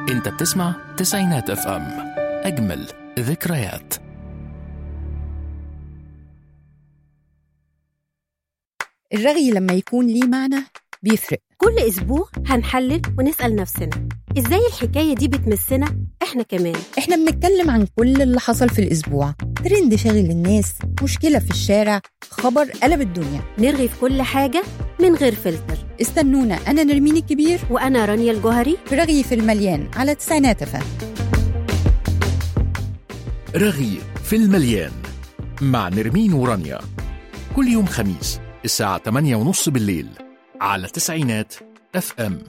انت بتسمع تسعينات اف ام اجمل ذكريات الرغي لما يكون ليه معنى بيفرق كل أسبوع هنحلل ونسأل نفسنا إزاي الحكاية دي بتمسنا إحنا كمان احنا بنتكلم عن كل اللي حصل في الأسبوع ترند شاغل الناس مشكلة في الشارع خبر قلب الدنيا نرغي في كل حاجة من غير فلتر استنونا أنا نرمين الكبير وأنا رانيا الجوهري في رغي في المليان على تسعينات فم رغي في المليان مع نرمين ورانيا كل يوم خميس الساعة 8:30 بالليل على تسعينات اف ام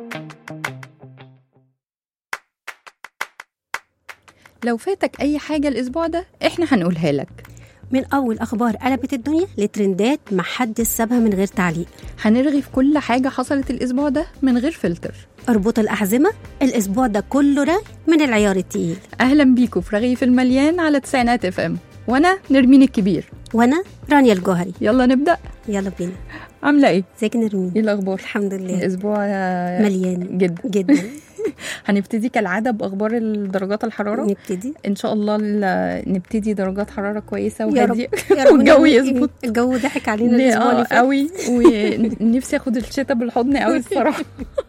لو فاتك أي حاجة الأسبوع ده احنا هنقولها لك من أول أخبار قلبت الدنيا لترندات ما حد سابها من غير تعليق هنرغي في كل حاجة حصلت الأسبوع ده من غير فلتر اربط الأحزمة الأسبوع ده كله رغي من العيار التقيل أهلا بيكم في رغي في المليان على تسعينات اف ام وأنا نرمين الكبير وأنا رانيا الجوهري يلا نبدأ يلا بينا عاملة ايه؟ ازيك يا نرمين ايه الأخبار؟ الحمد لله الأسبوع آه، مليان جدا جدا هنبتدي كالعادة بأخبار درجات الحرارة نبتدي ان شاء الله ال- نبتدي درجات حراره كويسه يا رب وهاديه يا رب والجو نعمل إيه؟ يظبط الجو ضحك علينا ليه؟ الأسبوع اللي اه فات قوي ونفسي اخد الشتاء بالحضن قوي الصراحه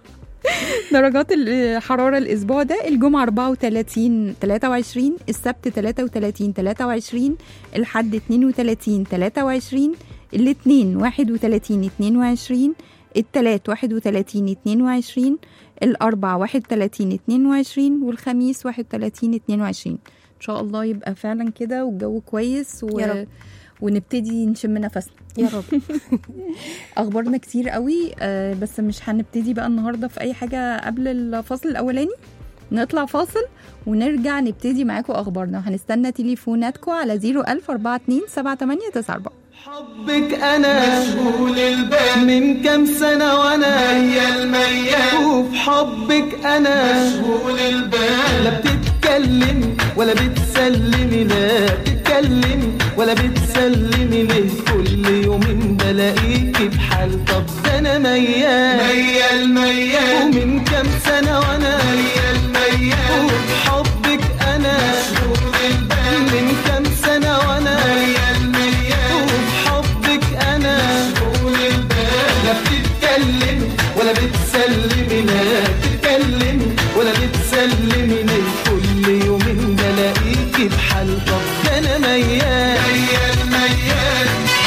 درجات الحراره الاسبوع ده الجمعه 34 23 السبت 33 23 الحد 32 23 الاثنين 31 22 التلات 31 22 الاربع 31 22 والخميس 31 22 ان شاء الله يبقى فعلا كده والجو كويس و... يا رب. ونبتدي نشم نفسنا يا رب اخبارنا كتير قوي آه، بس مش هنبتدي بقى النهارده في اي حاجه قبل الفاصل الاولاني نطلع فاصل ونرجع نبتدي معاكم اخبارنا هنستنى تليفوناتكم على 01042 7894 حبك انا مشغول البال من كام سنة وانا ميال ميال وفي حبك انا مشغول البال لا بتتكلم ولا بتسلمي لا بتتكلم ولا بتسلمي ليه كل يوم بلاقيكي بحال طب ده انا ميال ميال ميال ومن كام سنة وانا ميال ميال وفي حبك انا مشغول البال من كام سنة وانا ميال ميال وفي حبك انا مشغول البال لا بتتكلم ولا بتسلمي لا بتتكلم ولا بتسلمي ليه كل يوم بلاقيكي بحال طب ده انا ميال ميال ميال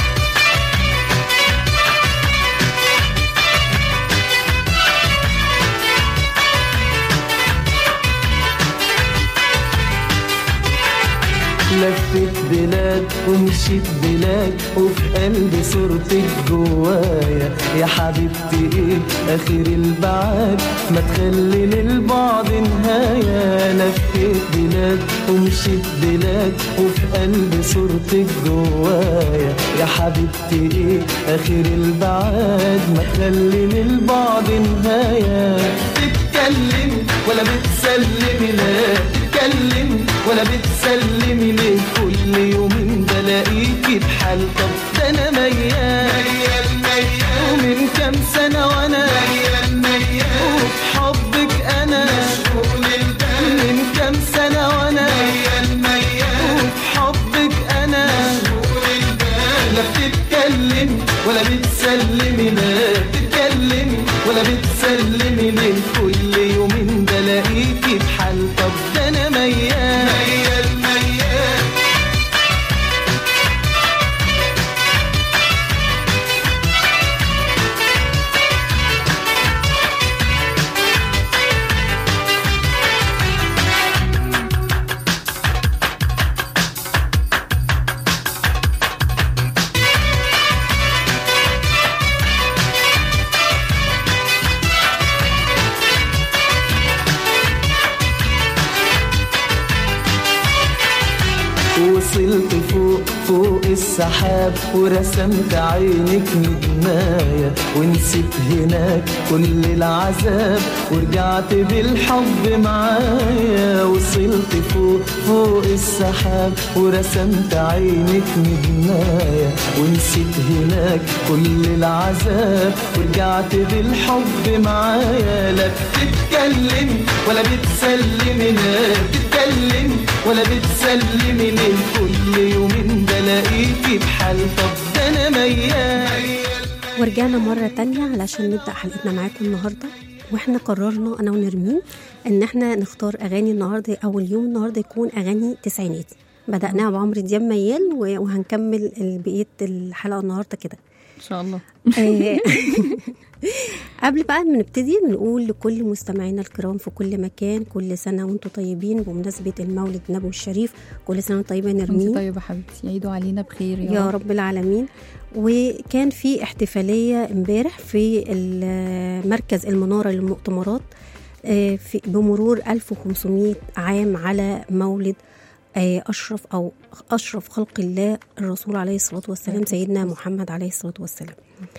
لفت بلاد ومشيت بلاد وفي قلبي صورتك جوايا يا حبيبتي ايه اخر البعاد ما تخلي للبعد نهاية لفت بلاد ومشيت بلاد وفي قلبي صورتك جوايا يا حبيبتي ايه اخر البعاد ما تخلي للبعد نهاية تتكلم ولا بتسلمي لا تتكلم ولا بتسلمي ليه كل يوم بلاقيكي بحال طب ده انا ميال ميال ميال ومن كام سنة وانا ميال ميال وفي حبك انا مشغول البال من كام سنة وانا ميال ميال وفي حبك انا مشغول البال لا بتتكلم ولا بتسلمي لا بتتكلم ولا بتسلمي ليه كل يوم بلاقيكي بحال طب ده انا ميال ميال ميال وصلت فوق فوق السحاب ورسمت عينك ندماية ونسيت هناك كل العذاب ورجعت بالحب معايا وصلت فوق فوق السحاب ورسمت عينك ندماية ونسيت هناك كل العذاب ورجعت بالحب معايا لا بتتكلم ولا بتسلمي لا بتتكلم ولا بتسلمي ليه كل يومين بلاقيكي بحال طب ده انا ميال ورجعنا مرة تانية علشان نبدأ حلقتنا معاكم النهاردة واحنا قررنا انا ونرمين ان احنا نختار اغاني النهارده او اليوم النهارده يكون اغاني تسعيناتي بدأناها بعمرو دياب ميال و- وهنكمل بقية الحلقة النهارده كده ان شاء الله آه، قبل بقى ما نبتدي بنقول لكل مستمعينا الكرام في كل مكان كل سنة وانتم طيبين بمناسبة المولد النبوي الشريف كل سنة وانتم طيبة يا انت نرمين طيبه حبيبتي يعيدوا علينا بخير يا, يا رب العالمين وكان في احتفالية امبارح في ال- مركز المنارة للمؤتمرات آه، في بمرور 1500 عام على مولد آه، أشرف أو أشرف خلق الله الرسول عليه الصلاة والسلام سيدنا محمد عليه الصلاة والسلام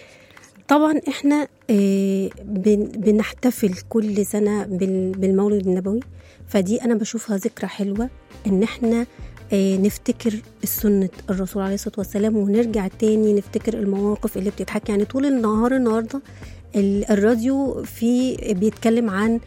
طبعا احنا آه، بن- بنحتفل كل سنة بال- بالمولد النبوي فدي أنا بشوفها ذكرى حلوة إن احنا آه، نفتكر السنة الرسول عليه الصلاة والسلام ونرجع تاني نفتكر المواقف اللي بتتحكي يعني طول النهار النهاردة ال- الراديو في بيتكلم عن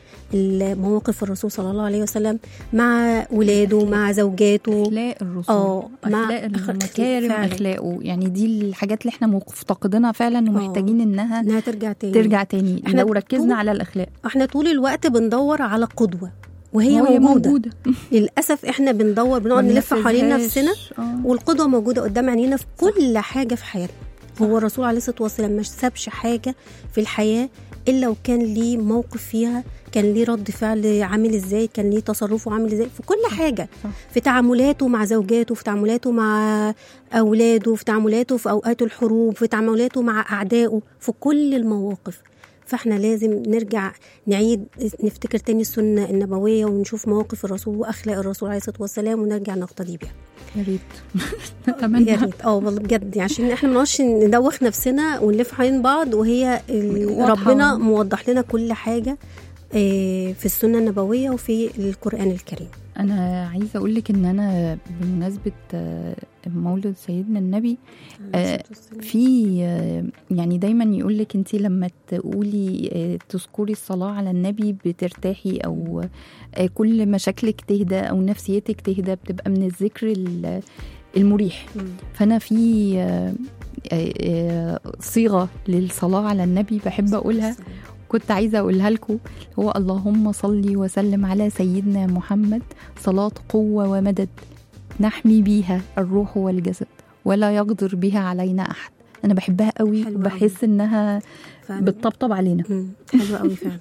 مواقف الرسول صلى الله عليه وسلم مع ولاده مع زوجاته اخلاق الرسول اه مع اخلاق أخ- المكارم فعلاً. اخلاقه يعني دي الحاجات اللي احنا مفتقدينها فعلا ومحتاجين انها انها ترجع تاني ترجع تاني إحنا لو ركزنا طول- على الاخلاق احنا طول الوقت بندور على قدوة وهي وهي موجودة. موجوده للاسف احنا بندور بنقعد ما نلف حوالين بننفذهاش. نفسنا آه. والقدوه موجوده قدام عينينا في كل حاجه في حياتنا هو الرسول عليه الصلاه والسلام ما سابش حاجه في الحياه الا وكان ليه موقف فيها كان ليه رد فعل عامل ازاي كان ليه تصرفه عامل ازاي في كل حاجه صح. في تعاملاته مع زوجاته في تعاملاته مع اولاده في تعاملاته في اوقات الحروب في تعاملاته مع اعدائه في كل المواقف فاحنا لازم نرجع نعيد نفتكر تاني السنه النبويه ونشوف مواقف الرسول واخلاق الرسول عليه الصلاه والسلام ونرجع نقتدي بيها يا ريت يا اتمنى ريت اه والله بجد عشان احنا ما نقعدش ندوخ نفسنا ونلف حوالين بعض وهي ال- واضحة. ربنا موضح لنا كل حاجه آه، في السنه النبويه وفي القران الكريم انا عايزه اقول لك ان انا بمناسبه آه، مولد سيدنا النبي آه، في آه، يعني دايما يقول لك انت لما تقولي آه، تذكري الصلاه على النبي بترتاحي او آه، كل مشاكلك تهدى او نفسيتك تهدى بتبقى من الذكر ال- المريح مم. فانا في آه، آه، آه، صيغه للصلاه على النبي بحب اقولها كنت عايزه اقولها لكم هو اللهم صل وسلم على سيدنا محمد صلاه قوه ومدد نحمي بيها الروح والجسد ولا يقدر بها علينا احد انا بحبها قوي حلوة وبحس انها فعلا. بتطبطب علينا مم. حلوة قوي فعلا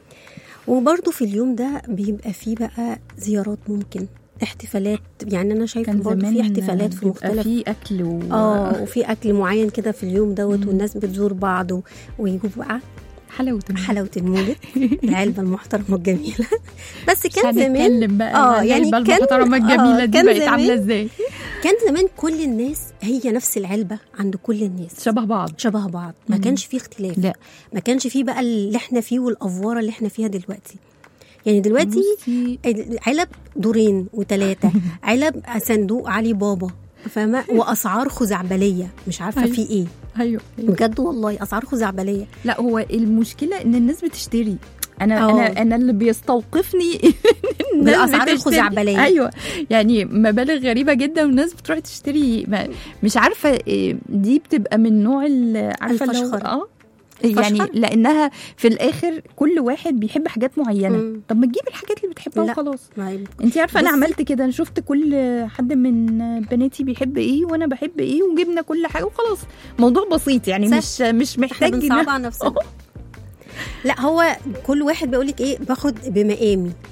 وبرضه في اليوم ده بيبقى فيه بقى زيارات ممكن احتفالات يعني انا شايفه كان برضه زمان في احتفالات في بيبقى مختلف في اكل و... اه وفي اكل معين كده في اليوم دوت مم. والناس بتزور بعض و- ويجوا بقى حلاوه حلاوه المولد العلبه المحترمه الجميله بس مش كان زمان هنتكلم بقى آه، يعني يعني كان- المحترمه آه، الجميله دي كان بقت زمان- عامله ازاي كان زمان كل الناس هي نفس العلبه عند كل الناس شبه بعض شبه بعض ما مم. كانش فيه اختلاف لا ما كانش فيه بقى اللي احنا فيه والافواره اللي احنا فيها دلوقتي يعني دلوقتي بصي علب دورين وثلاثه علب صندوق علي بابا فاهمه واسعار خزعبليه مش عارفه أيوة. في ايه ايوه أيوة. بجد والله اسعار خزعبليه لا هو المشكله ان الناس بتشتري انا أه. انا انا اللي بيستوقفني الناس بالأسعار بتشتري. الخزعبلية. ايوه يعني مبالغ غريبه جدا والناس بتروح تشتري ما مش عارفه إيه، دي بتبقى من نوع ال- عارفه اللي هو- الفشخرة. اه يعني الفشخرة. لانها في الاخر كل واحد بيحب حاجات معينه مم. طب ما تجيب الحاجات اللي بتحبها لا. وخلاص ما هي- انت عارفه انا بصي. عملت كده انا شفت كل حد من بناتي بيحب ايه وانا بحب ايه وجبنا كل حاجه وخلاص موضوع بسيط يعني صح. مش مش احنا محتاج إن- بنصعب على نفسنا لا هو كل واحد بيقول لك ايه باخد بمقامي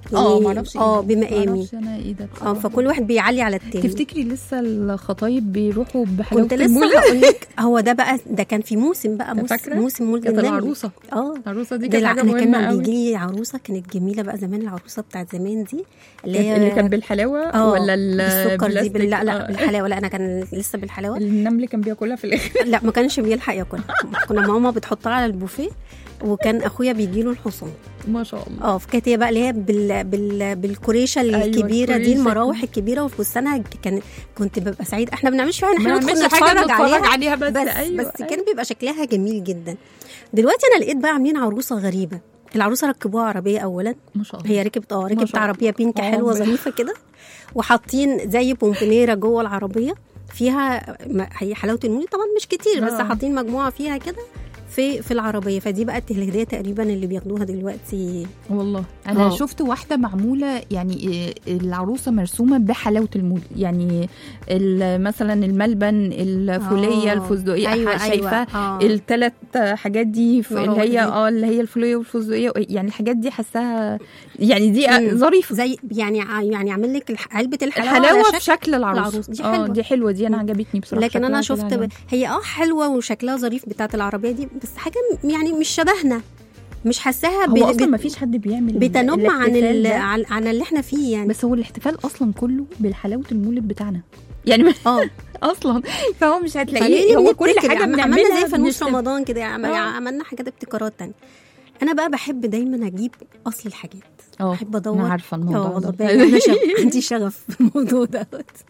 اه معرفش اه إيه. بمقامي معرفش انا ايه ده اه بصراحة. فكل واحد بيعلي على التاني تفتكري لسه الخطايب بيروحوا بحلاوه كنت المولد لسه هقول لك هو ده بقى ده كان في موسم بقى موسم, فاكرة؟ موسم مولد كانت النبي العروسه اه العروسه دي ده كانت الع- حاجه انا كان مهمه قوي بيجي لي عروسه كانت جميله بقى زمان العروسه بتاعت زمان دي اللي هي اللي كان بالحلاوه اه ولا ال- بالسكر دي بلاستيك؟ بال... لا لا آه. بالحلاوه لا انا كان لسه بالحلاوه النمل كان بياكلها في الاخر لا ما كانش بيلحق ياكلها كنا ماما بتحطها على البوفيه وكان اخويا بيجي له الحصان ما شاء الله اه فكانت هي بقى اللي هي بال... بال... بالكريشه أيوة، الكبيره دي الكريشة. المراوح الكبيره وفستانها كان كنت ببقى سعيد احنا ما بنعملش فيها ما احنا ندخل نعملش حاجه نتفرج نتفرج عليها عليها بس, بس أيوة. بس كان بيبقى شكلها جميل جدا دلوقتي انا لقيت بقى عاملين عروسه غريبه العروسه ركبوها عربيه اولا ما شاء الله هي ركبت اه ركبت شاء عربيه بينك آه، حلوه ب- ظريفه كده وحاطين زي بومبونيره جوه العربيه فيها م- هي حلاوه المولد طبعا مش كتير بس آه. حاطين مجموعه فيها كده في في العربيه فدي بقت الهديه تقريبا اللي بياخدوها دلوقتي والله انا آه. شفت واحده معموله يعني إيه، العروسه مرسومه بحلاوه المولد يعني ال- مثلا الملبن الفوليه آه. الفستقيه أيوة، ح- شايفه أيوة. آه. الثلاث حاجات دي ف- اللي مراوح هي دي. اه اللي هي الفوليه والفستقيه يعني الحاجات دي حاساها يعني دي آه، مم. ظريفه زي يعني ع- يعني عامل لك الح- علبه الحلاوه الحلاوه على في شكل العروسه العروس. دي اه حلوة. دي حلوه دي انا مم. عجبتني بصراحه لكن انا شكلها كده شفت ب... عجبني. هي اه حلوه وشكلها ظريف بتاعت العربيه دي بس حاجه م- يعني مش شبهنا مش حاساها هو ب- اصلا بت- ما فيش حد بيعمل بتنم عن الاحتفال ال... ده. عن عن اللي احنا فيه يعني بس هو الاحتفال اصلا كله بالحلاوه المولد بتاعنا يعني ما- اه اصلا فهو مش فليه هتلاقيه هو كل بنبتكر؟ حاجه عم- بنعملها عملنا زي فانوس بنشتغل. رمضان كده عم- آه. عملنا حاجات ابتكارات تانية انا بقى بحب دايما اجيب اصل الحاجات اه بحب ادور انا عارفه الموضوع اه والله ده باين انا شغف عندي شغف في الموضوع ده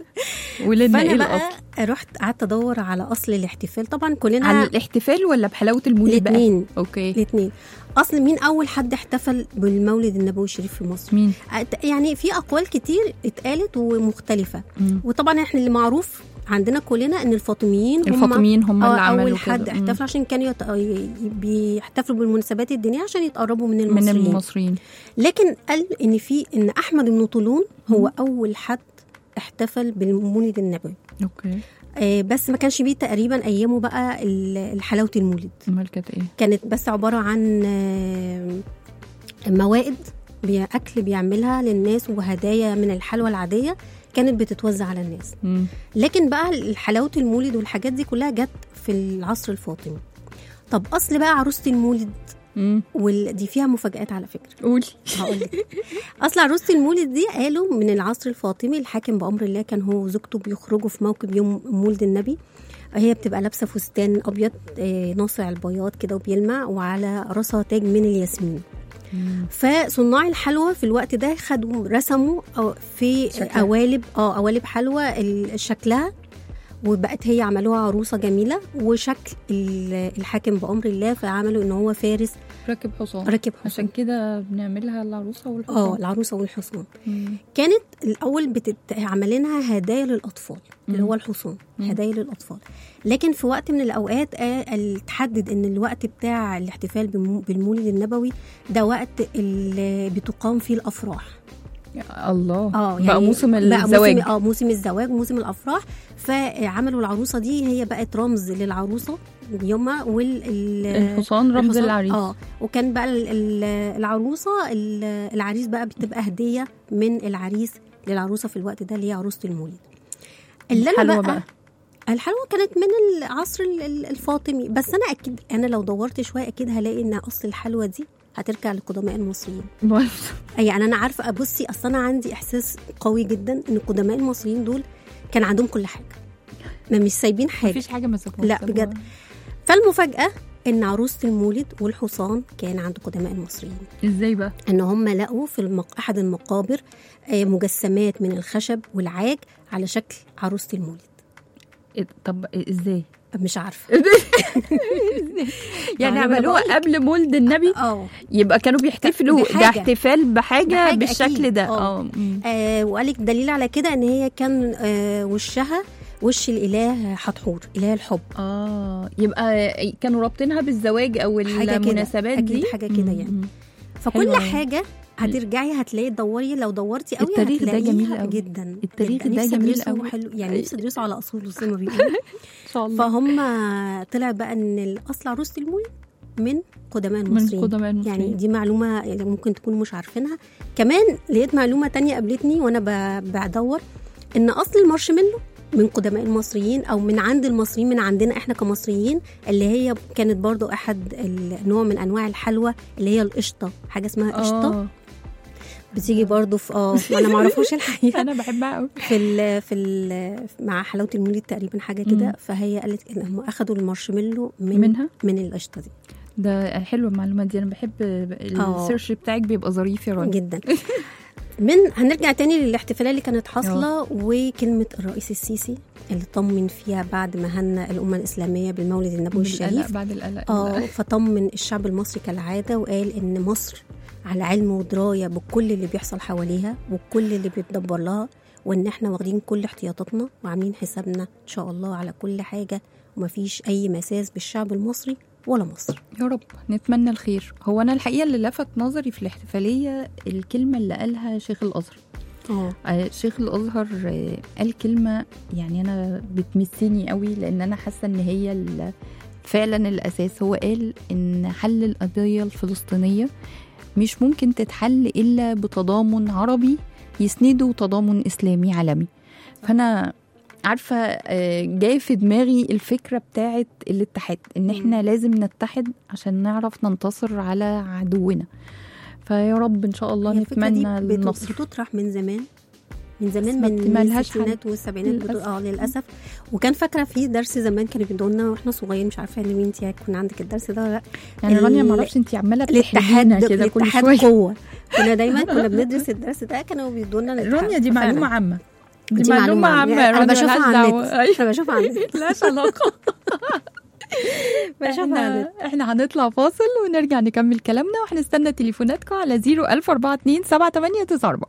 ولنا ايه فانا بقى الاصل رحت قعدت ادور على اصل الاحتفال طبعا كلنا على الاحتفال ولا بحلاوه المولد بقى الاثنين اوكي الاثنين اصل مين اول حد احتفل بالمولد النبوي الشريف في مصر مين أت- يعني في اقوال كتير اتقالت ومختلفه مم. وطبعا احنا اللي معروف عندنا كلنا ان الفاطميين هم الفاطميين هم اه اللي عملوا اول حد كده. مم. احتفل عشان كانوا يت... ي- بيحتفلوا بالمناسبات الدينيه عشان يتقربوا من من المصريين المصريين لكن قال ان في ان احمد بن طولون هو اول حد احتفل بالمولد النبوي اوكي آه بس ما كانش بيه تقريبا ايامه بقى ال- حلاوه المولد امال كانت ايه كانت بس عباره عن آه، موائد بي- اكل بيعملها للناس وهدايا من الحلوى العاديه كانت بتتوزع على الناس مم. لكن بقى حلاوه المولد والحاجات دي كلها جت في العصر الفاطمي طب اصل بقى عروسه المولد مم. ودي فيها مفاجآت على فكره قولي هقول لك اصل عروسه المولد دي قالوا من العصر الفاطمي الحاكم بامر الله كان هو وزوجته بيخرجوا في موكب يوم مولد النبي هي بتبقى لابسه فستان ابيض آه، ناصع البياض كده وبيلمع وعلى راسها تاج من الياسمين فصناع الحلوى في الوقت ده خدوا رسموا أو- في شكلها. قوالب اه قوالب حلوى ال- شكلها وبقت هي عملوها عروسه جميله وشكل ال- الحاكم بامر الله فعملوا ان هو فارس راكب حصان راكب عشان حصان كده بنعملها العروسه اه والحصان العروسه والحصان مم. كانت الاول بتت... عاملينها هدايا للاطفال اللي مم. هو الحصان مم. هدايا للاطفال لكن في وقت من الاوقات آه، تحدد ان الوقت بتاع الاحتفال بالمو- بالمولد النبوي ده وقت اللي بتقام فيه الافراح يا الله اه بقى موسم بقى الزواج موسم اه موسم الزواج موسم الافراح فعملوا العروسه دي هي بقت رمز للعروسه يومها وال ال- الحصان رمز الحصان- العريس اه وكان بقى ال- ال- العروسه ال- العريس بقى بتبقى هديه من العريس للعروسه في الوقت ده اللي هي عروسه المولد اللي انا الحلوى بقى, بقى. الحلوى كانت من العصر ال- ال- الفاطمي بس انا اكيد انا لو دورت شويه اكيد هلاقي ان اصل الحلوى دي هترجع للقدماء المصريين يعني انا عارفه بصي اصل انا عندي احساس قوي جدا ان القدماء المصريين دول كان عندهم كل حاجه ما مش سايبين حاجه مفيش حاجه ما سابوهاش لا بجد فالمفاجاه ان عروسه المولد والحصان كان عند قدماء المصريين ازاي بقى ان هم لقوا في المق... احد المقابر آه، مجسمات من الخشب والعاج على شكل عروسه المولد إيه- طب ازاي مش عارفه يعني أنا عملوها بقولك. قبل مولد النبي اه يبقى كانوا بيحتفلوا بحاجة. ده احتفال بحاجه, بحاجة بالشكل أكيد. ده آه. اه مم. آه وقالك دليل على كده ان هي كان آه وشها وش الاله حتحور اله الحب اه يبقى كانوا رابطينها بالزواج او حاجة كده. المناسبات أكيد دي حاجة كده يعني. مم. فكل حلوة. حاجه هترجعي هتلاقي تدوري لو دورتي قوي التاريخ ده هتلاقيها جميل قوي. جدا التاريخ جداً. ده نفسي جميل أدرسه قوي. حلو يعني نفسي ادرسه على اصوله زي ما بيقولوا ان شاء الله فهم طلع بقى ان الاصل عروسه المولد من قدماء من المصريين قدماء المصريين يعني دي معلومة يعني ممكن تكونوا مش عارفينها كمان لقيت معلومة تانية قابلتني وأنا ب- بدور إن أصل المارشميلو من قدماء المصريين أو من عند المصريين من عندنا إحنا كمصريين اللي هي كانت برضو أحد النوع من أنواع الحلوى اللي هي القشطة حاجة اسمها قشطة اه بتيجي برضو في اه أنا معرفوش الحقيقة انا بحبها قوي في ال في ال مع حلاوة المولد تقريبا حاجة مم. كده فهي قالت إن هم أخدوا المارشميلو من منها من القشطة دي ده حلوه المعلومات دي انا بحب السيرش بتاعك بيبقى ظريف يا رانيا جدا من هنرجع تاني للاحتفاليه اللي كانت حاصله وكلمه الرئيس السيسي اللي طمن فيها بعد ما هنى الامه الاسلاميه بالمولد النبوي بالقلق الشريف بعد القلق اه فطمن الشعب المصري كالعاده وقال ان مصر على علم ودرايه بكل اللي بيحصل حواليها وكل اللي بيتدبر لها وان احنا واخدين كل احتياطاتنا وعاملين حسابنا ان شاء الله على كل حاجه ومفيش اي مساس بالشعب المصري ولا مصر يا رب نتمنى الخير هو انا الحقيقه اللي لفت نظري في الاحتفاليه الكلمه اللي قالها شيخ الازهر اه آه، شيخ الازهر آه، قال كلمه يعني انا بتمسني قوي لان انا حاسه ان هي ال- فعلا الاساس هو قال ان حل القضيه الفلسطينيه مش ممكن تتحل الا بتضامن عربي يسنده تضامن اسلامي عالمي فانا عارفه آه، جاي في دماغي الفكره بتاعت الاتحاد ان احنا لازم نتحد عشان نعرف ننتصر على عدونا فيا رب ان شاء الله هي الفكرة دي نتمنى بت- النصر بتطرح من زمان من زمان بس من ما لهاش حل. الستينات والسبعينات بتو... للأسف. اه للاسف وكان فاكره في درس زمان كانوا بيدوا لنا واحنا صغيرين مش عارفه ان انت يكون عندك الدرس ده ولا لا يعني رانيا ال- ما اعرفش انت عماله الاتحاد تحرجينا كده كل الاتحاد شويه قوه كنا دايما كنا بندرس الدرس ده كانوا بيدوا لنا الاتحاد. رانيا دي فعلاً. معلومه عامه دي, دي معلومه عامه يعني انا رانيا بشوفها ملهاش على دعوة. النت أيوة. انا بشوفها على النت ملهاش علاقه بشوفها على احنا النت احنا هنطلع فاصل ونرجع نكمل كلامنا وهنستنى تليفوناتكم على 01042 7894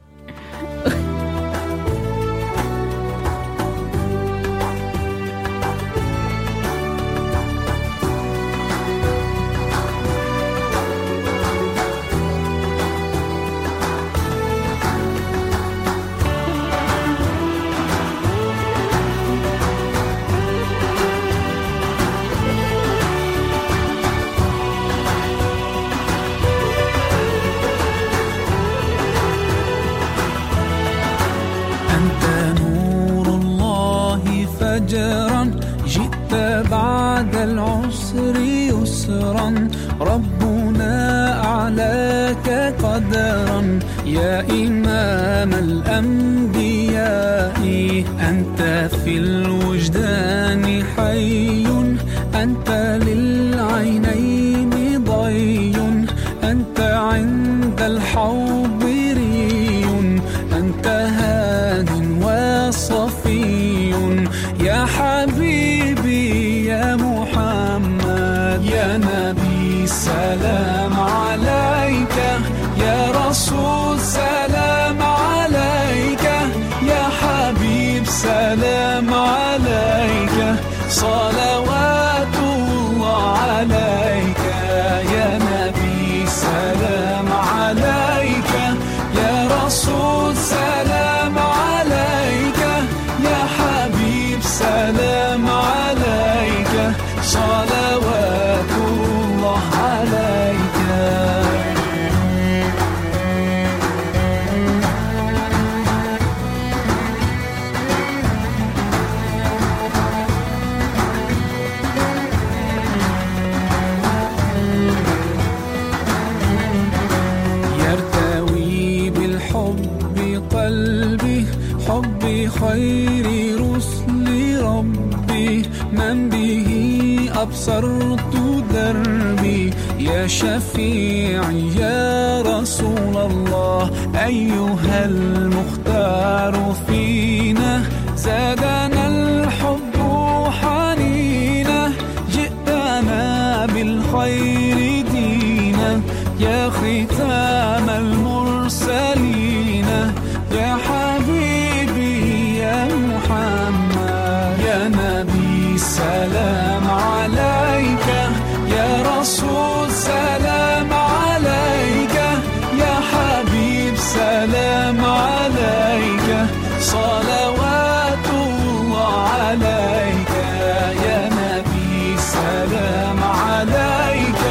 أنت نور الله فجرا جئت بعد العسر يسرا ربنا أعلاك قدرا يا إمام الأنبياء أنت في الوجدان حي أنت للعينين ضي أنت عند الحوض ري أنت هاد وصفي يا حبيبي يا محمد يا نبي سلام عليك يا رسول سلام عليك يا حبيب سلام عليك صلوات الله عليك يا نبي سلام عليك يا رسول سلام عليك يا حبيب سلام عليك صلوات الله عليك يرتوي بالحب قلبي حب خير رسل ربي من به أبصرت دربي يا شفيعي يا رسول الله أيها المختار فينا زادنا الحب حنينا جئتنا بالخير دينا يا ختام المرسلين يا حبيبي يا محمد يا نبي سلام عليك يا رسول سلام عليك يا حبيب سلام عليك صلوات الله عليك يا نبي سلام عليك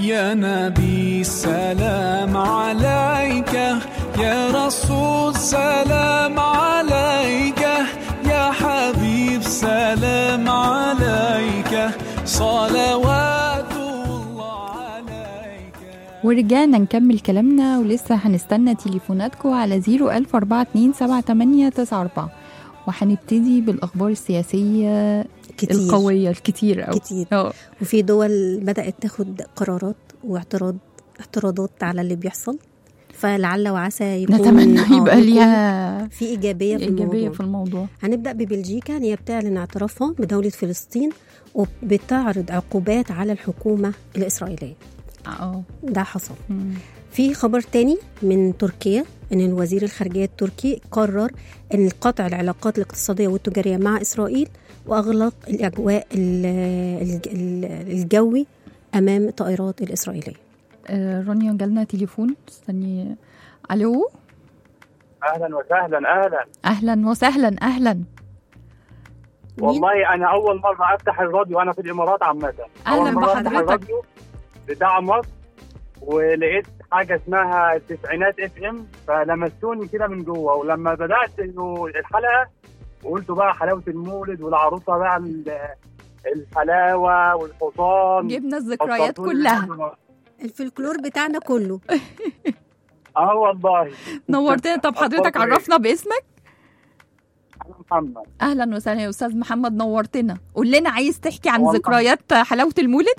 يا نبي سلام عليك يا رسول سلام عليك يا حبيب سلام عليك صلوات الله عليك ورجعنا نكمل كلامنا ولسه هنستنى تليفوناتكم على 010427894 وهنبتدي بالأخبار السياسية كتير القوية الكتير أوي كتير اه وفي دول بدأت تاخد قرارات واعتراض اعتراضات على اللي بيحصل فلعل وعسى يكون نتمنى آه، يبقى يكون ليها في إيجابية في إيجابية الموضوع في الموضوع هنبدأ ببلجيكا هي بتعلن اعترافها بدولة فلسطين وبتعرض عقوبات على الحكومة الإسرائيلية اه ده حصل مم. في خبر تاني من تركيا ان الوزير الخارجيه التركي قرر ان قطع العلاقات الاقتصاديه والتجاريه مع اسرائيل واغلق الاجواء ال- الج- ال- الجوي امام الطائرات الاسرائيليه آه، رانيا جالنا تليفون استني الو اهلا وسهلا اهلا اهلا وسهلا اهلا والله انا اول مره افتح الراديو انا في الامارات عامه أهلاً أول مرة أفتح بحضرتك. الراديو بتاع مصر ولقيت حاجه اسمها تسعينات اف ام فلمستوني كده من جوه ولما بدات انه الحلقه وقلت بقى حلاوه المولد والعروسه بقى ال- الحلاوه والحصان جبنا الذكريات فكرتوني كلها بالموضوع. الفلكلور بتاعنا كله اه والله نورتنا طب حضرتك أخبارك إيه؟ عرفنا باسمك أنا محمد اهلا وسهلا يا استاذ محمد نورتنا قول لنا عايز تحكي عن والله. ذكريات حلاوه المولد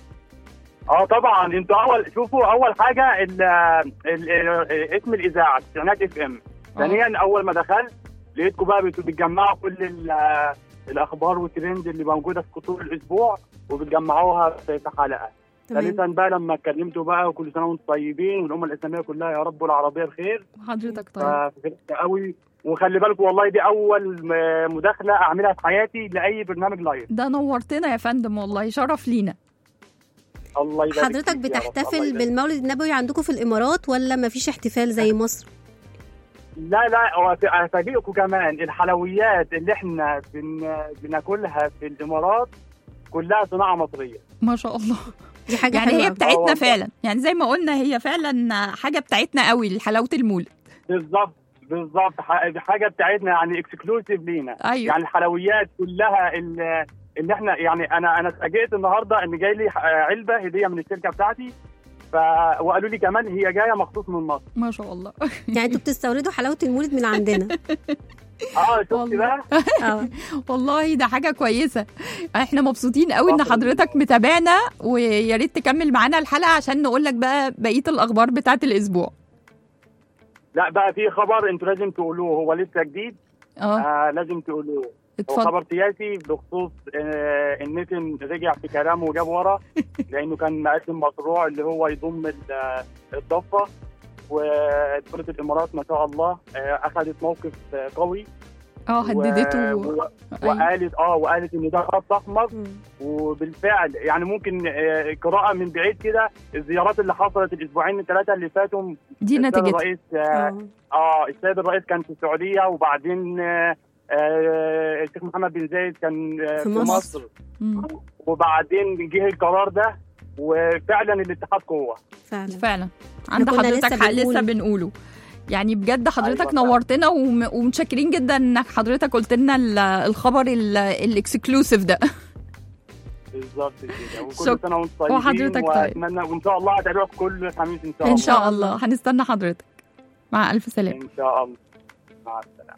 اه طبعا انتوا اول شوفوا اول حاجه ال ال ال اسم الاذاعه تسعينات اف ام ثانيا اول ما دخلت لقيتكم بقى بت- بتجمعوا كل ال- الاخبار والترند اللي موجوده في طول الاسبوع وبتجمعوها في في حلقه تمام ثالثا بقى لما اتكلمتوا بقى وكل سنه وانتم طيبين والامه الاسلاميه كلها يا رب والعربيه بخير حضرتك طيب ففرحت قوي وخلي بالكم والله دي اول م- مداخله اعملها في حياتي لاي برنامج لايف ده نورتنا يا فندم والله شرف لينا الله يبارك حضرتك فيك يا رب، الله بتحتفل يبارك. بالمولد النبوي عندكم في الامارات ولا مفيش احتفال زي مصر لا لا هو في- افاجئكم كمان الحلويات اللي احنا بن... بناكلها في الامارات كلها صناعه مصريه ما شاء الله دي حاجه يعني حلوة هي أوي. بتاعتنا والله. فعلا يعني زي ما قلنا هي فعلا حاجه بتاعتنا قوي حلاوه المولد بالظبط بالظبط ح- دي حاجه بتاعتنا يعني اكسكلوسيف لينا ايوه يعني الحلويات كلها ال- اللي احنا يعني انا انا اتفاجئت النهارده ان جاي لي ح- علبه هديه من الشركه بتاعتي ف وقالوا لي كمان هي جايه مخصوص من مصر ما شاء الله يعني انتوا بتستوردوا حلاوه المولد من عندنا اه شفت والله. بقى اه والله ده حاجه كويسه احنا مبسوطين قوي ان آه. حضرتك متابعنا ويا ريت تكمل معانا الحلقه عشان نقول لك بقى بقيه الاخبار بتاعه الاسبوع لا بقى في خبر انتوا لازم تقولوه هو لسه جديد اه آه لازم تقولوه هو اتفضل خبر سياسي بخصوص آه النتن رجع في كلامه وجاب ورا لانه كان مقدم مشروع اللي هو يضم ال- الضفه ودوله الامارات ما شاء الله آه اخذت موقف آه، قوي اه و- هددته و- أيوة. وقالت اه وقالت ان ده خط احمر مم. وبالفعل يعني ممكن آه، قراءه من بعيد كده الزيارات اللي حصلت الاسبوعين الثلاثه اللي فاتوا دي السيد نتيجتها الرئيس آه، اه اه السيد الرئيس كان في السعوديه وبعدين آه آه الشيخ محمد بن زايد كان آه في في مصر. مصر مم. وبعدين جه القرار ده وفعلا الاتحاد قوه فعلا فعلا عند كنا حضرتك لسه حق لسه بنقول- بنقوله يعني بجد حضرتك أيوة فعلا. نورتنا وم- ومتشكرين جدا انك حضرتك قلت لنا ال- الخبر ال- الاكسكلوسيف ده بالظبط كده وكل شك- سنه وانتم طيبين وحضرتك طيب. واتمنى وان شاء الله هتابعكم كل خميس ان شاء الله ان شاء الله هنستنى حضرتك مع الف سلامه ان شاء الله مع السلامه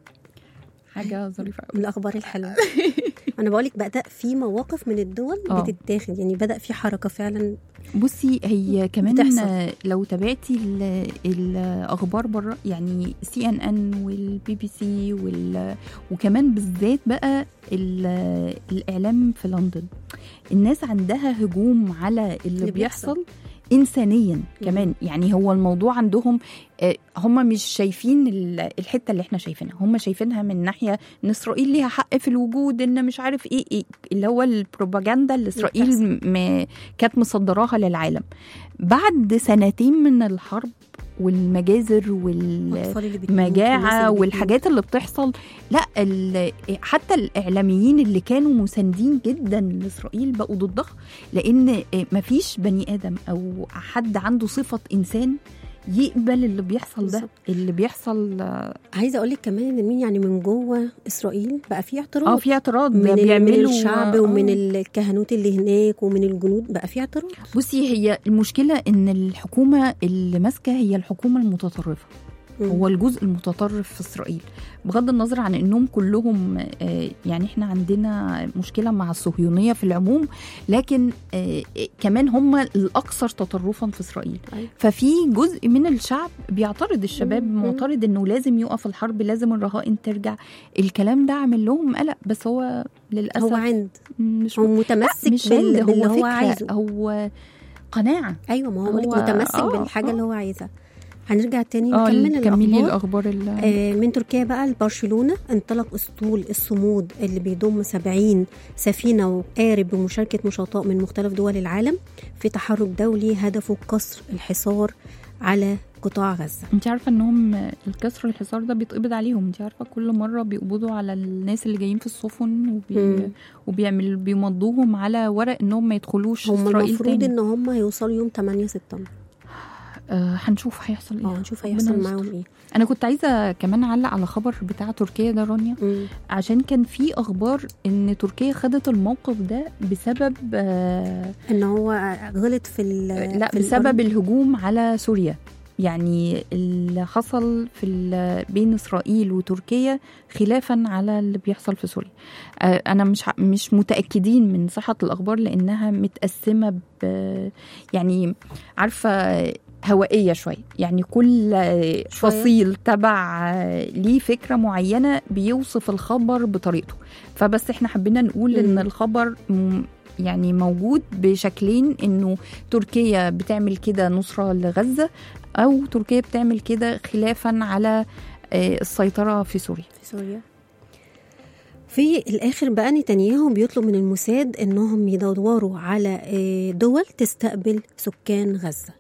حاجه ظريفه قوي من الاخبار الحلوه انا بقولك بدا في مواقف من الدول آه. بتتاخد يعني بدا في حركه فعلا بصي هي كمان بتحصل. آه، لو تابعتي ال- الاخبار بره يعني سي ان ان والبي بي سي وال وكمان بالذات بقى ال- الاعلام في لندن الناس عندها هجوم على اللي, اللي بيحصل. بيحصل انسانيا كمان يعني هو الموضوع عندهم آه، هم مش شايفين ال- الحته اللي احنا شايفينها هم شايفينها من ناحيه ان اسرائيل ليها حق في الوجود ان مش عارف ايه, إيه اللي هو البروباجندا اللي اسرائيل م- كانت مصدراها للعالم بعد سنتين من الحرب والمجازر وال الأطفال اللي بتموت والناس مجاعة اللي والحاجات اللي بتحصل لا ال- حتى الإعلاميين اللي كانوا مساندين جدا لإسرائيل بقوا ضدها لأن مفيش بني آدم أو حد عنده صفة إنسان يقبل اللي بيحصل ده بالظبط. اللي بيحصل بتموت. عايزه اقول لك كمان ان مين يعني من جوه اسرائيل بقى في اعتراض اه في اعتراض من, ال- من بيعملوا الشعب ومن آه. الكهنوت اللي هناك ومن الجنود بقى في اعتراض بصي هي المشكلة إن الحكومة اللي ماسكة هي الحكومة المتطرفة مم. هو الجزء المتطرف في اسرائيل بغض النظر عن انهم كلهم آه، يعني احنا عندنا مشكله مع الصهيونيه في العموم لكن آه، كمان هم الاكثر تطرفا في اسرائيل أيوة. ففي جزء من الشعب بيعترض الشباب مم. معترض انه لازم يقف الحرب لازم الرهائن ترجع الكلام ده عامل لهم قلق بس هو للاسف هو عند مش هو متمسك مش بال- عند، باللي هو هو فكره عايزه هو قناعه ايوه ما هو, هو- هو متمسك آه، بالحاجه آه. اللي هو عايزها هنرجع تاني اه نكمل كملي الاخبار الاخبار ال- آه، من تركيا بقى لبرشلونة انطلق اسطول الصمود اللي بيضم 70 سفينة وقارب بمشاركة نشطاء من مختلف دول العالم في تحرك دولي هدفه كسر الحصار على قطاع غزة انت عارفه انهم الكسر الحصار ده بيتقبض عليهم انت عارفه كل مره بيقبضوا على الناس اللي جايين في السفن وبي... مم. وبيعمل بيمضوهم على ورق انهم ما يدخلوش هم اسرائيل المفروض تاني ان هم هيوصلوا يوم 8 سبتمبر آه هنشوف هيحصل ايه اه نشوف ربنا هيحصل يستر. معاهم ايه انا كنت عايزه كمان اعلق على خبر بتاع تركيا ده رانيا مم. عشان كان في اخبار ان تركيا خدت الموقف ده بسبب آه ان هو غلط في ال- لا في بسبب الأرض. الهجوم على سوريا يعني اللي حصل في ال- بين اسرائيل وتركيا خلافا على اللي بيحصل في سوريا آه، انا مش ع- مش متاكدين من صحه الاخبار لانها متقسمه ب يعني عارفه هوائيه شويه يعني كل آه، شوية. فصيل تبع آه، ليه فكره معينه بيوصف الخبر بطريقته فبس احنا حبينا نقول ان مم. الخبر م- يعني موجود بشكلين انه تركيا بتعمل كده نصرة لغزة او تركيا بتعمل كده خلافا على آه، السيطرة في سوريا في سوريا في الاخر بقى نتنياهو بيطلب من الموساد انهم يدوروا على آه، دول تستقبل سكان غزه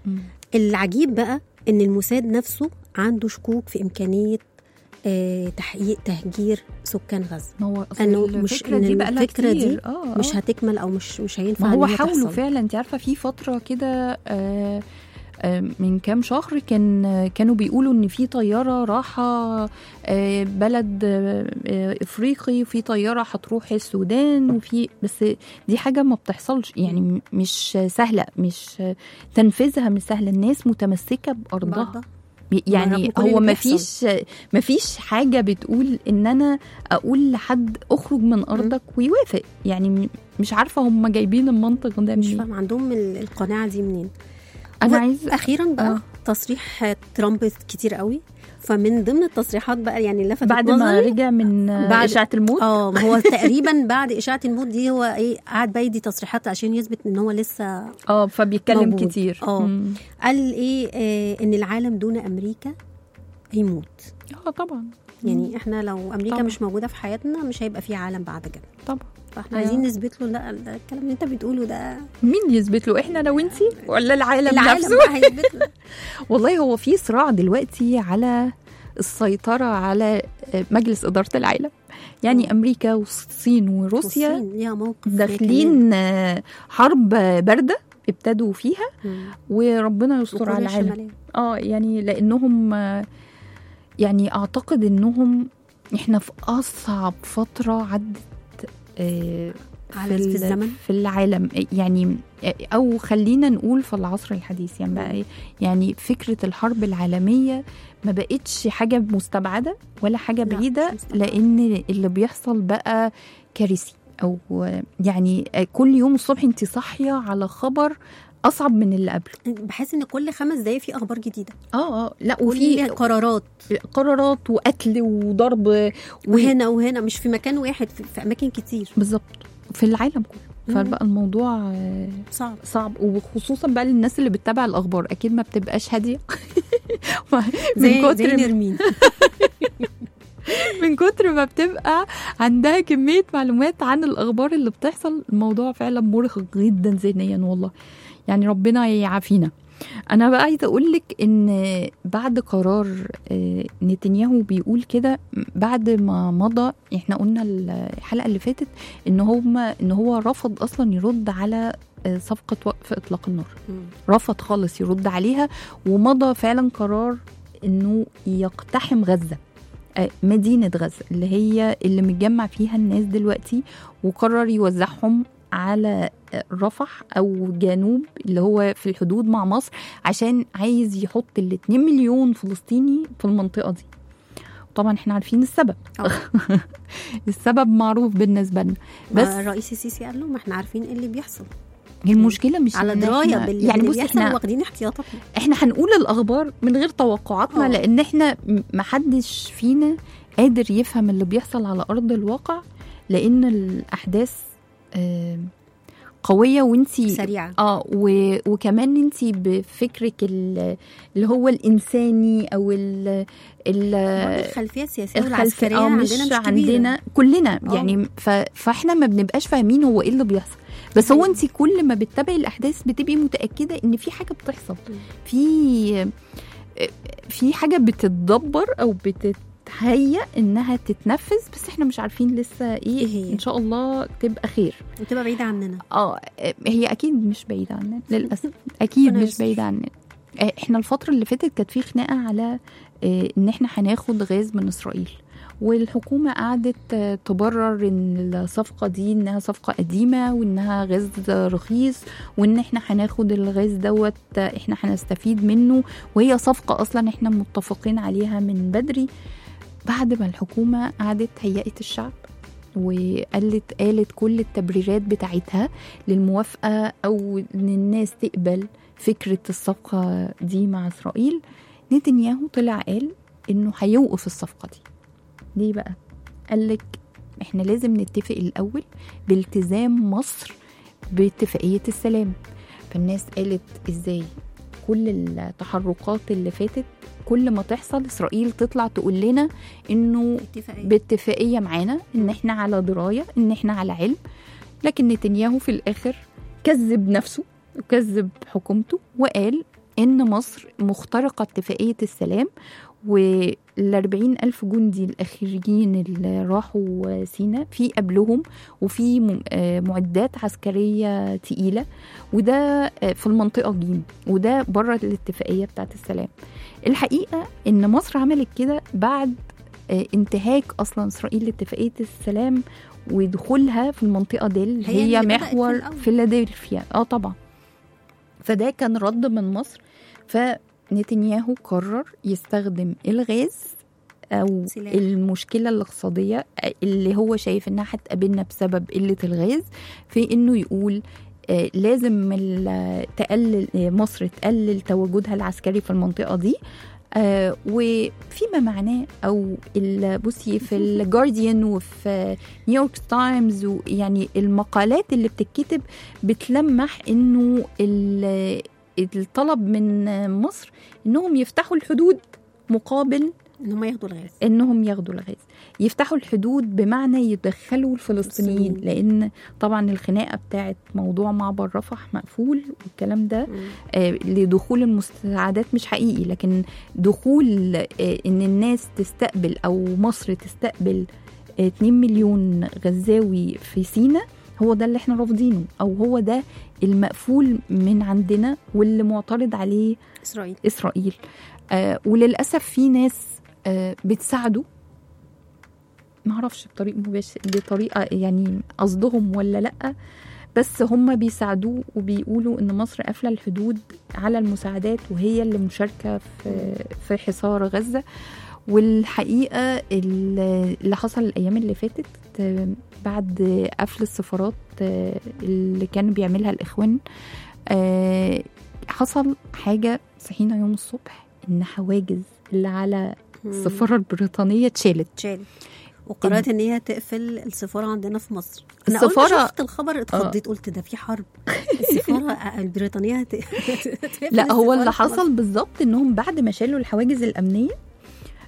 العجيب بقى ان الموساد نفسه عنده شكوك في امكانيه آه، تحقيق تهجير سكان غزه هو أصل انه مش الفكرة ان دي بقى الفكره دي آه مش آه. هتكمل او مش مش هينفع ما هو إن هي حاولوا تحصل. فعلا انت عارفه في فتره كده آه، آه، من كام شهر كان آه، كانوا بيقولوا ان في طياره راحه آه، بلد آه، آه، افريقي وفي طياره هتروح السودان وفي بس دي حاجه ما بتحصلش يعني م- مش سهله مش تنفيذها مش سهل الناس متمسكه بارضها برضه. يعني رغم كل هو اللي ما بيحصل. فيش ما فيش حاجه بتقول ان انا اقول لحد اخرج من ارضك ويوافق يعني م- مش عارفه هم جايبين المنطق ده مش منين فاهم عندهم ال- القناعه دي منين انا و- عايز اخيرا بقى آه. تصريح ترامب كتير قوي فمن ضمن التصريحات بقى يعني لفتت بعد ما نظري رجع من بعد- بعد اشعه الموت اه ما هو تقريبا بعد اشاعه الموت دي هو ايه قعد بقى يدي تصريحات عشان يثبت ان هو لسه اه فبيتكلم موجود. كتير آه. مم. قال ايه آه ان العالم دون امريكا هيموت اه طبعا يعني احنا لو امريكا طبعا. مش موجوده في حياتنا مش هيبقى في عالم بعد كده طبعا فاحنا أيوة. عايزين نثبت له لا ده الكلام اللي انت بتقوله ده مين يثبت له احنا انا وانتي ولا العالم, العالم نفسه بقى هيثبت له والله هو في صراع دلوقتي على السيطره على مجلس اداره العالم يعني آه. امريكا والصين وروسيا والصين ليها موقف هي داخلين آه، حرب بارده ابتدوا فيها كمان. مم. وربنا يستر على وكوريا العالم الشمالية. اه يعني لانهم آه، يعني اعتقد انهم احنا في اصعب فتره عدت آه، على- ال- في الزمن في العالم يعني او خلينا نقول في العصر الحديث يعني بقى إيه؟ يعني فكره الحرب العالميه ما بقتش حاجه مستبعده ولا حاجه لا، بعيده مش مستبعدة. لان اللي بيحصل بقى كارثي او يعني كل يوم الصبح انت صاحيه على خبر اصعب من اللي قبله بحس ان كل خمس دقايق في اخبار جديده اه اه لا وفي وفي قرارات قرارات وقتل وضرب و... وهنا وهنا مش في مكان واحد في, في اماكن كتير بالظبط في العالم كله مم. فبقى الموضوع آه، صعب صعب وخصوصا بقى للناس اللي بتتابع الاخبار اكيد ما بتبقاش هاديه زي من زي كتر نرمين من كتر ما بتبقى عندها كميه معلومات عن الاخبار اللي بتحصل الموضوع فعلا مرهق جدا ذهنيا والله يعني ربنا يعافينا انا بقى عايزه اقول لك ان بعد قرار آه، نتنياهو بيقول كده بعد ما مضى احنا قلنا الحلقه اللي فاتت ان هم ان هو رفض اصلا يرد على آه، صفقه وقف اطلاق النار مم. رفض خالص يرد عليها ومضى فعلا قرار انه يقتحم غزه آه، مدينه غزه اللي هي اللي متجمع فيها الناس دلوقتي وقرر يوزعهم على آه، رفح او جنوب اللي هو في الحدود مع مصر عشان عايز يحط ال 2 مليون فلسطيني في المنطقه دي طبعا احنا عارفين السبب آه. السبب معروف بالنسبه لنا بس بس الرئيس السيسي قال له ما احنا عارفين ايه اللي بيحصل هي المشكله مش على إن درايه إحنا- باللي يعني باللي بص بيحصل احنا واخدين احتياطاتنا احنا هنقول الاخبار من غير توقعاتنا آه. لان احنا م- محدش فينا قادر يفهم اللي بيحصل على ارض الواقع لان الاحداث آه، قويه وانتي سريعه اه و... وكمان انتي بفكرك ال- اللي هو الانساني او ال ال برضه الخلفيه السياسيه الخلف والعسكريه اه عندنا مش مش كبيره عندنا كلنا آه. يعني ف... فاحنا ما بنبقاش فاهمين هو ايه اللي بيحصل بس هو أيوة. انت كل ما بتتابعي الاحداث بتبقي متاكده ان في حاجه بتحصل مم. في في حاجه بتتدبر او بتتهيأ انها تتنفذ بس احنا مش عارفين لسه ايه, إيه هي؟ ان شاء الله تبقى خير وتبقى بعيده عننا اه هي اكيد مش بعيده عننا للاسف اكيد ربنا مش يستر. بعيده عننا آه، احنا الفتره اللي فاتت كانت في خناقه على آه، ان احنا هناخد غاز من اسرائيل والحكومة قعدت آه، تبرر ان الصفقة دي انها صفقة قديمة وانها غاز رخيص وان احنا هناخد الغاز دوت آه، احنا هنستفيد منه وهي صفقة اصلا احنا متفقين عليها من بدري بعد ما الحكومة قعدت هيئت الشعب وقالت قالت كل التبريرات بتاعتها للموافقة أو إن الناس تقبل فكرة الصفقة دي مع إسرائيل نتنياهو طلع قال إنه هيوقف الصفقة دي ليه بقى؟ قالك إحنا لازم نتفق الأول بالتزام مصر باتفاقية السلام فالناس قالت إزاي كل التحركات اللي فاتت كل ما تحصل إسرائيل تطلع تقول لنا إنه اتفاقيه باتفاقيه معانا ان احنا على درايه ان احنا على علم لكن نتنياهو في الاخر كذب نفسه وكذب حكومته وقال ان مصر مخترقه اتفاقيه السلام وال ألف جندي الأخيرين اللي راحوا سينا في قبلهم وفي م- آه معدات عسكرية تقيلة وده آه في المنطقة جيم وده بره الاتفاقية بتاعت السلام الحقيقة إن مصر عملت كده بعد آه، انتهاك اصلا اسرائيل لاتفاقيه السلام ودخولها في المنطقه دي اللي هي هي, اللي بدأت في محور الأول. فيلادلفيا اه طبعا فده كان رد من مصر فنتنياهو قرر يستخدم الغاز او سلاح. المشكله الاقتصاديه اللي هو شايف انها هتقابلنا بسبب قله الغاز في انه يقول آه، لازم ال- تقلل آه، مصر تقلل تواجدها العسكري في المنطقه دي آه وفيما معناه او ال- بصي في الجارديان وفي نيويورك تايمز ويعني المقالات اللي بتتكتب بتلمح انه ال- الطلب من مصر انهم يفتحوا الحدود مقابل ان هم ياخدوا الغاز انهم ياخدوا الغاز يفتحوا الحدود بمعنى يدخلوا الفلسطينيين الفلسطينيين. لان طبعا الخناقه بتاعت موضوع معبر رفح مقفول والكلام ده مم. آه، لدخول المساعدات مش حقيقي لكن دخول آه، ان الناس تستقبل او مصر تستقبل آه، 2 مليون غزاوي في سينا هو ده اللي احنا رافضينه او هو ده المقفول من عندنا واللي معترض عليه اسرائيل اسرائيل آه وللاسف في ناس آه بتساعده ما اعرفش بطريقه مباشر بطريقه يعني قصدهم ولا لا بس هم بيساعدوه وبيقولوا ان مصر قافله الحدود على المساعدات وهي اللي مشاركه في في حصار غزه والحقيقه ال- اللي حصل الايام اللي فاتت آه، بعد قفل السفارات آه، اللي كان بيعملها الاخوان آه، حصل حاجه صحينا يوم الصبح ان حواجز اللي على مم. السفاره البريطانيه اتشالت اتشالت وقررت ان هي تقفل السفاره عندنا في مصر انا اول السفارة- ما شفت الخبر اتخضيت قلت ده في حرب السفاره البريطانيه هت... تقفل لا هو السفارة اللي في مصر. حصل بالظبط انهم بعد ما شالوا الحواجز الامنيه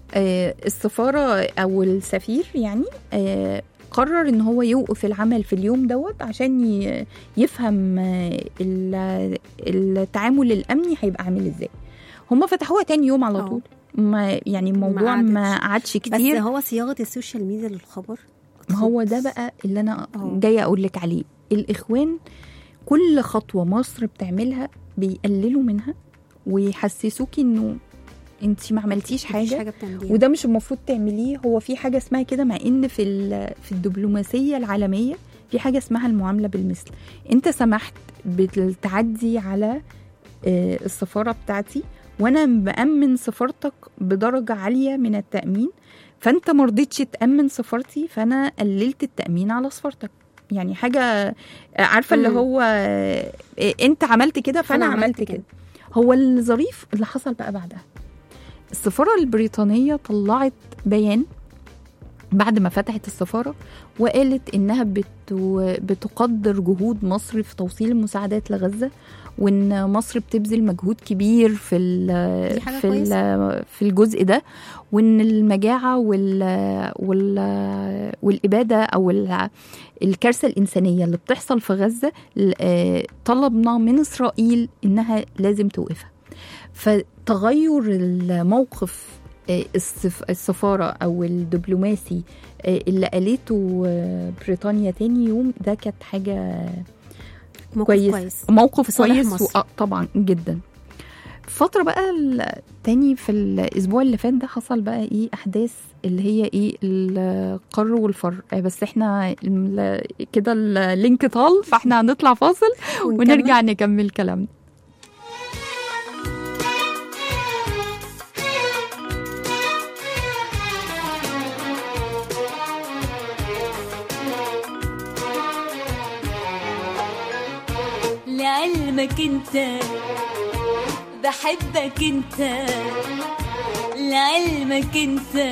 آه، السفارة أو السفير يعني آه، قرر ان هو يوقف العمل في اليوم دوت عشان ي- يفهم آه، ال- التعامل الامني هيبقى عامل ازاي هم فتحوها تاني يوم على آه. طول ما يعني الموضوع ما ما قعدتش. قعدش بس كتير هو صياغه السوشيال ميديا للخبر ما هو ده بقى اللي انا آه. جايه اقول لك عليه الاخوان كل خطوه مصر بتعملها بيقللوا منها ويحسسوكي انه انت ما عملتيش مفيش حاجه حاجه بتعمليها وده مش المفروض تعمليه هو في حاجه اسمها كده مع ان في ال- في الدبلوماسيه العالميه في حاجه اسمها المعامله بالمثل انت سمحت بالتعدي على آه، السفاره بتاعتي وانا بامن سفارتك بدرجه عاليه من التامين فانت ما رضيتش تامن سفارتي فانا قللت التامين على سفارتك يعني حاجه آه، عارفه اللي مم. هو آه، انت عملت كده فانا فأنا عملت عملت كده. كده هو الظريف اللي حصل بقى بعدها السفارة البريطانية طلعت بيان بعد ما فتحت السفارة وقالت إنها بت... بتقدر جهود مصر في توصيل المساعدات لغزة وإن مصر بتبذل مجهود كبير في ال... دي حاجة في ال... كويسة. في الجزء ده وإن المجاعة وال... وال... والإبادة أو ال... الكارثة الإنسانية اللي بتحصل في غزة ل- آه، طلبنا من إسرائيل إنها لازم توقفها فتغير الموقف آه، السف- السفارة أو الدبلوماسي آه، اللي قالته آه، بريطانيا تاني يوم ده كانت حاجة موقف كويس, كويس موقف في صالح كويس مصر. وآه طبعا جدا فترة بقى ال- تاني في الأسبوع اللي فات ده حصل بقى إيه أحداث اللي هي إيه القر والفر آه، بس إحنا ال- كده اللينك طال فإحنا هنطلع فاصل ونكمل. ونرجع نكمل كلامنا لعلمك انت بحبك انت لعلمك انت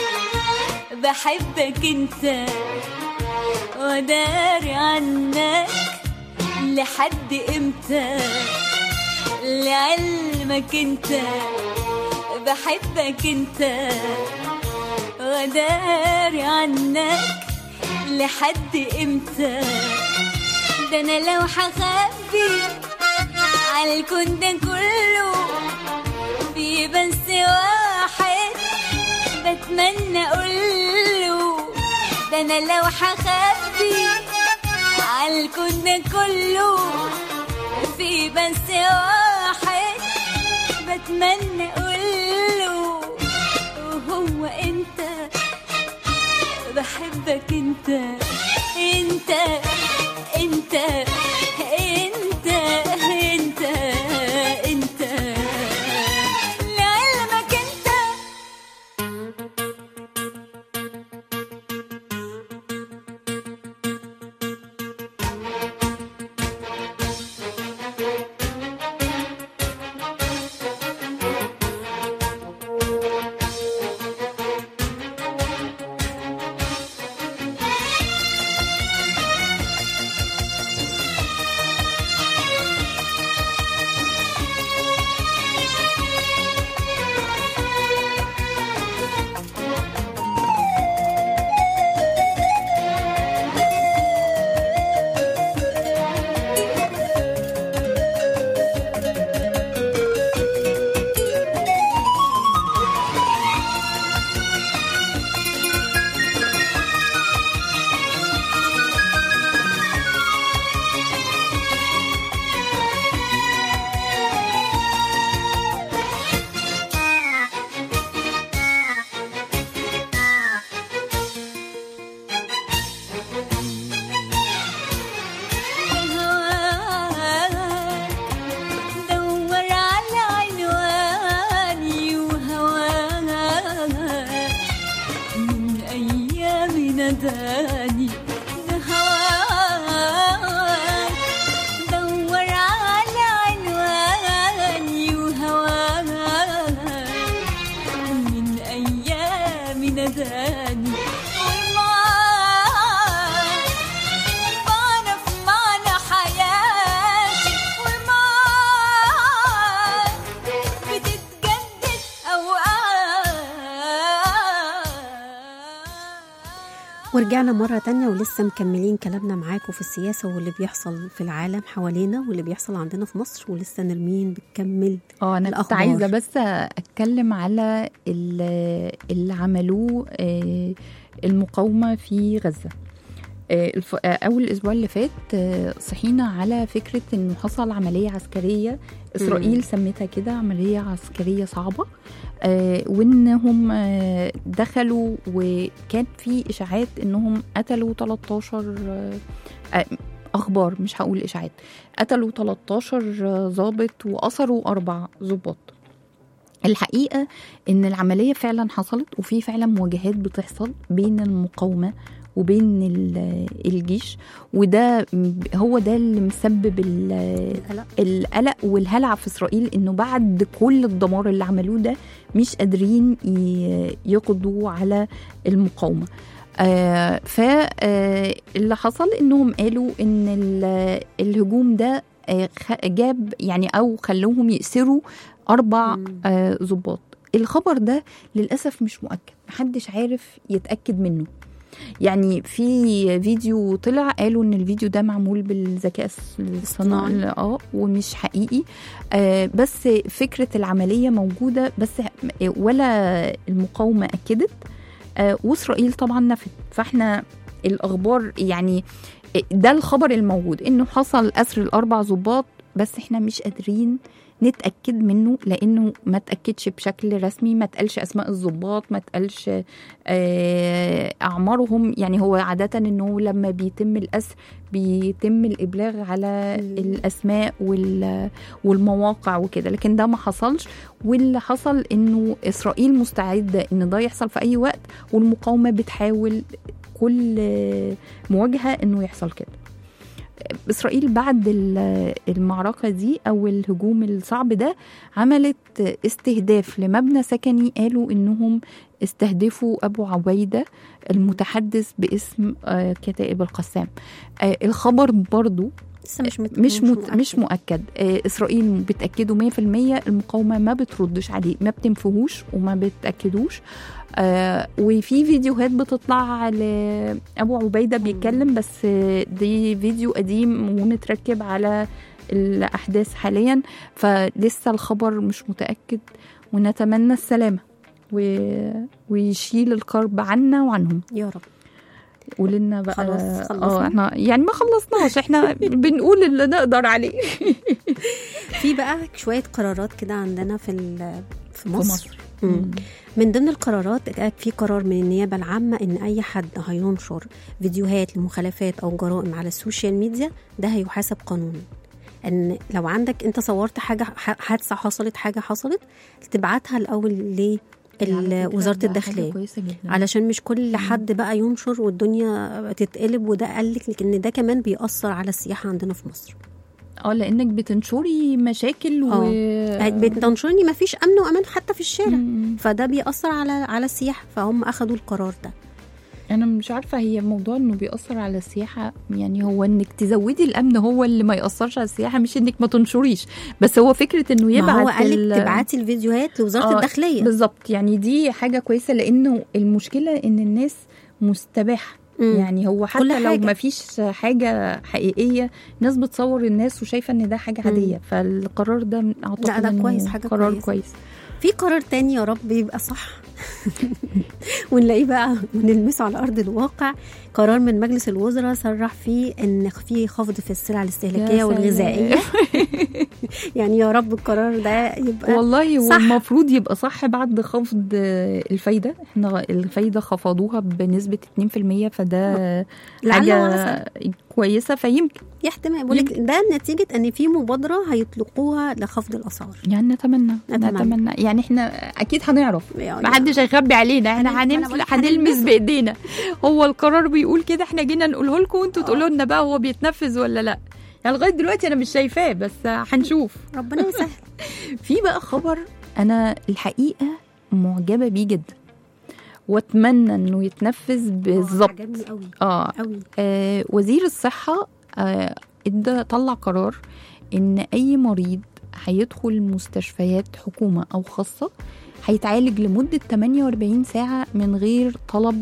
بحبك انت وداري عنك لحد امتى لعلمك انت بحبك انت وداري عنك لحد امتى ده انا لو هخبي على الكون ده كله في بس واحد بتمنى اقوله ده انا لو هخبي على الكون ده كله في بس واحد بتمنى اقوله وهو انت بحبك انت انت انت انت انت انت لعلمك انت ورجعنا مرة تانية ولسه مكملين كلامنا معاكم في السياسة واللي بيحصل في العالم حوالينا واللي بيحصل عندنا في مصر ولسه نرمين بتكمل اه انا كنت الأخبار. عايزه بس اتكلم على ال- اللي عملوه آه، المقاومه في غزه آه، الف- آه، اول الاسبوع اللي فات آه، صحينا على فكره انه حصل عمليه عسكريه اسرائيل سمتها كده عمليه عسكريه صعبه آه، وانهم آه، دخلوا وكان في اشاعات انهم قتلوا 13 آه، آه، اخبار مش هقول اشاعات قتلوا 13 ضابط وأسروا أربع ضباط الحقيقة إن العملية فعلا حصلت وفي فعلا مواجهات بتحصل بين المقاومة وبين ال- الجيش وده م- هو ده اللي مسبب ال- القلق. القلق والهلع في إسرائيل إنه بعد كل الدمار اللي عملوه ده مش قادرين ي- يقضوا على المقاومة آه فاللي حصل انهم قالوا ان ال- الهجوم ده آه، خ- جاب يعني او خلوهم يأسروا اربع مم. آه، ضباط الخبر ده للاسف مش مؤكد محدش عارف يتاكد منه يعني في فيديو طلع قالوا ان الفيديو ده معمول بالذكاء الص- الصناعي اه ومش حقيقي آه بس فكره العمليه موجوده بس ولا المقاومه اكدت آه واسرائيل طبعا نفت فاحنا الاخبار يعني ده الخبر الموجود انه حصل اسر الاربع ضباط بس احنا مش قادرين نتاكد منه لانه ما تاكدش بشكل رسمي ما تقالش اسماء الضباط ما تقالش آه، اعمارهم يعني هو عاده انه لما بيتم الاسر بيتم الابلاغ على مم. الاسماء وال- والمواقع وكده لكن ده ما حصلش واللي حصل انه اسرائيل مستعده ان ده يحصل في اي وقت والمقاومه بتحاول كل مواجهه انه يحصل كده اسرائيل بعد ال- المعركه دي او الهجوم الصعب ده عملت استهداف لمبنى سكني قالوا انهم استهدفوا ابو عبيده المتحدث باسم آه، كتائب القسام آه، الخبر برضو لسه مش مت... مش مت... مؤكد. مش مؤكد آه، اسرائيل بتاكده 100% المقاومه ما بتردش عليه ما بتنفهوش وما بتاكدوش آه وفي فيديوهات بتطلع لابو عبيده بيتكلم بس آه، دي فيديو قديم ومتركب على الاحداث حاليا فلسه الخبر مش متاكد ونتمنى السلامه و... ويشيل الكرب عنا وعنهم يا رب قولنا بقى خلاص، خلصنا؟ اه احنا يعني ما خلصناش احنا بنقول اللي نقدر عليه في بقى شوية قرارات كده عندنا في ال- في مصر, مصر. مم. من ضمن القرارات في قرار من النيابة العامة إن أي حد هينشر فيديوهات لمخالفات أو جرائم على السوشيال ميديا ده هيحاسب قانونا ان لو عندك انت صورت حاجه ح- حادثه حصلت حاجه حصلت تبعتها الاول لوزاره الداخليه كويسه جدا علشان مش كل حد بقى ينشر والدنيا تتقلب وده قالك لكن ده كمان بيأثر على السياحه عندنا في مصر اه لانك بتنشري مشاكل و اه بتنشرني ما فيش امن وامان حتى في الشارع مم. فده بيأثر على على السياحه فهم اخدوا القرار ده انا مش عارفه هي موضوع انه بيأثر على السياحه يعني هو انك تزودي الامن هو اللي ما يأثرش على السياحه مش انك ما تنشريش بس هو فكره انه يبعت ما هو قال ال- لك تبعتي الفيديوهات لوزاره آه، الداخليه بالظبط يعني دي حاجه كويسه لانه المشكله ان الناس مستباحه مم. يعني هو حتى كل لو حاجة. ما فيش حاجه حقيقيه الناس بتصور الناس وشايفه ان ده حاجه مم. عاديه فالقرار ده اعتقد لا، ده إنه كويس، حاجة قرار كويسة. كويس في قرار تاني يا رب يبقى صح ونلاقيه بقى ونلمسه على ارض الواقع قرار من مجلس الوزراء صرح فيه ان في خفض في السلع الاستهلاكيه يا والغذائيه يعني يا رب القرار ده يبقى والله هو صح. المفروض يبقى صح بعد خفض الفايده احنا الفايده خفضوها بنسبه 2% فده لعل حاجه وعسى. كويسه فيمكن يحتمل بقول لك ده نتيجه ان في مبادره هيطلقوها لخفض الاسعار يعني نتمنى نتمنى. نتمنى, يعني احنا اكيد هنعرف يعني ما حدش هيخبي علينا احنا أنا- أنا هنمس بقولك هنلمس هنلمسه. بايدينا هو القرار بيقول كده احنا جينا نقوله لكم وانتوا تقولوا لنا بقى هو بيتنفذ ولا لا يعني لغايه دلوقتي انا مش شايفاه بس هنشوف ربنا يسهل في بقى خبر انا الحقيقه معجبه بيه جدا واتمنى انه يتنفذ بالظبط عجبني قوي اه قوي آه، وزير الصحة آه، ادى طلع قرار ان اي مريض هيدخل مستشفيات حكومة او خاصة هيتعالج لمدة 48 ساعة من غير طلب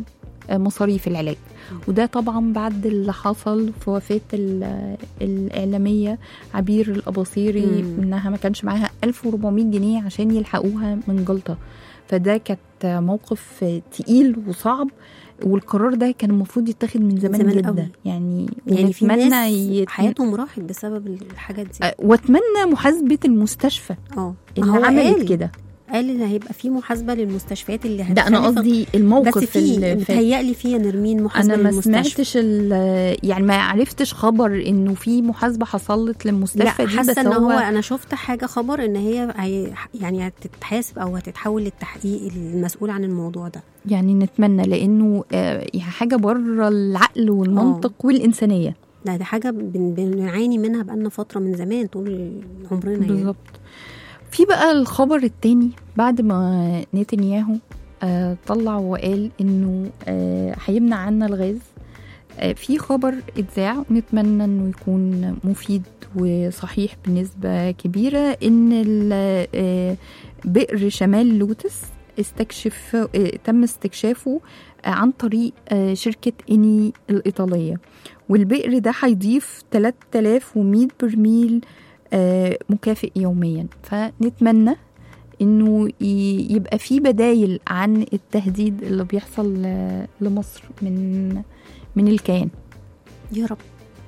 آه، مصاريف العلاج وده طبعا بعد اللي حصل في وفاة ال- الإعلامية عبير الأباصيري مم. إنها ما كانش معاها 1400 جنيه عشان يلحقوها من جلطة فده كانت موقف تقيل وصعب والقرار ده كان المفروض يتاخد من زمان, زمان جدا قوي. يعني يعني في ونتمنى ناس يت- حياتهم راحت بسبب الحاجات دي آه، واتمنى محاسبة المستشفى اه اللي ما هو عملت قال كده قال ان هيبقى في محاسبه للمستشفيات اللي ده انا هتخالف- قصدي بس الموقف في اللي فات. متهيألي في يا نرمين محاسبه انا ما للمستشفى سمعتش ال- يعني ما عرفتش خبر انه في محاسبه حصلت لا للمستشفى دي بس حاسه ان هو هو انا شفت حاجه خبر ان هي هي- يعني هتتحاسب او هتتحول للتحقيق المسؤول عن الموضوع ده يعني نتمنى لانه آه، يعني حاجه بره العقل والمنطق والانسانيه ده دي حاجه بن- بنعاني منها بقالنا فتره من زمان طول عمرنا يعني بالظبط في بقى الخبر التاني بعد ما نتنياهو آه، طلع وقال انه آه، هيمنع عنا الغاز آه، في خبر اتذاع ونتمنى انه يكون مفيد وصحيح بنسبة كبيرة ان ال- آه، بئر شمال لوتس استكشف آه، تم استكشافه آه، عن طريق آه، شركة إني الإيطالية والبئر ده هيضيف 3100 برميل آه، مكافئ يوميا فنتمنى انه ي- يبقى في بدايل عن التهديد اللي بيحصل ل- لمصر من من الكيان يا رب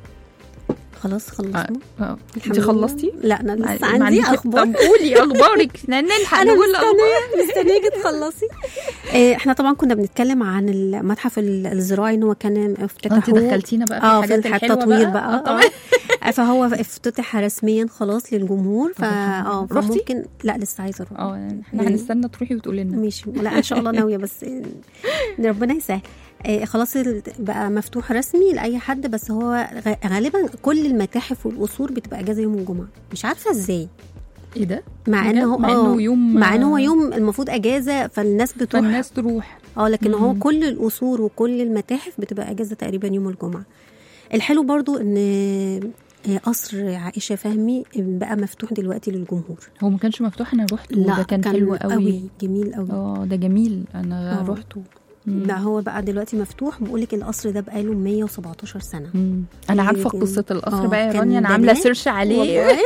خلاص خلصنا آه، الحمد انت لله. خلصتي لا انا لسه ما عندي عندك- اخبار طب قولي اخبارك نلحق انا نقول الأخبار. مستنيه مستنياكي تخلصي آه، احنا طبعا كنا بنتكلم عن المتحف ال- الزراعي ان هو كان انت افتتحوه دخلتينا بقى في اه في الحاجات الحلوه التطوير بقى, بقى, آه، طبعا آه. فهو افتتح رسميا خلاص للجمهور طب الحمد فا اه لله. رحتي؟ فممكن لا لسه عايزه اروح اه احنا يعني- هنستنى تروحي وتقولي لنا ماشي لا ان شاء الله ناويه بس آه، ربنا يسهل آه، خلاص ال- بقى مفتوح رسمي لاي حد بس هو غ- غالبا كل المتاحف والقصور بتبقى اجازه يوم الجمعه مش عارفه ازاي ايه ده مع بجد؟ انه مع آه، انه يوم مع انه هو يوم المفروض اجازه فالناس بتروح فالناس تروح اه لكن هو مم. كل القصور وكل المتاحف بتبقى اجازه تقريبا يوم الجمعه الحلو برضو ان آه، قصر عائشه فهمي بقى مفتوح دلوقتي للجمهور هو ما كانش مفتوح انا رحت لا وده كان, حلو قوي جميل قوي اه ده جميل انا آه. رحته مم. لا هو بقى دلوقتي مفتوح بقول لك القصر ده بقاله 117 سنه مم. انا هي عارفه كان- قصه القصر آه، بقى يا كان رانيا انا عامله بنات سيرش عليه والله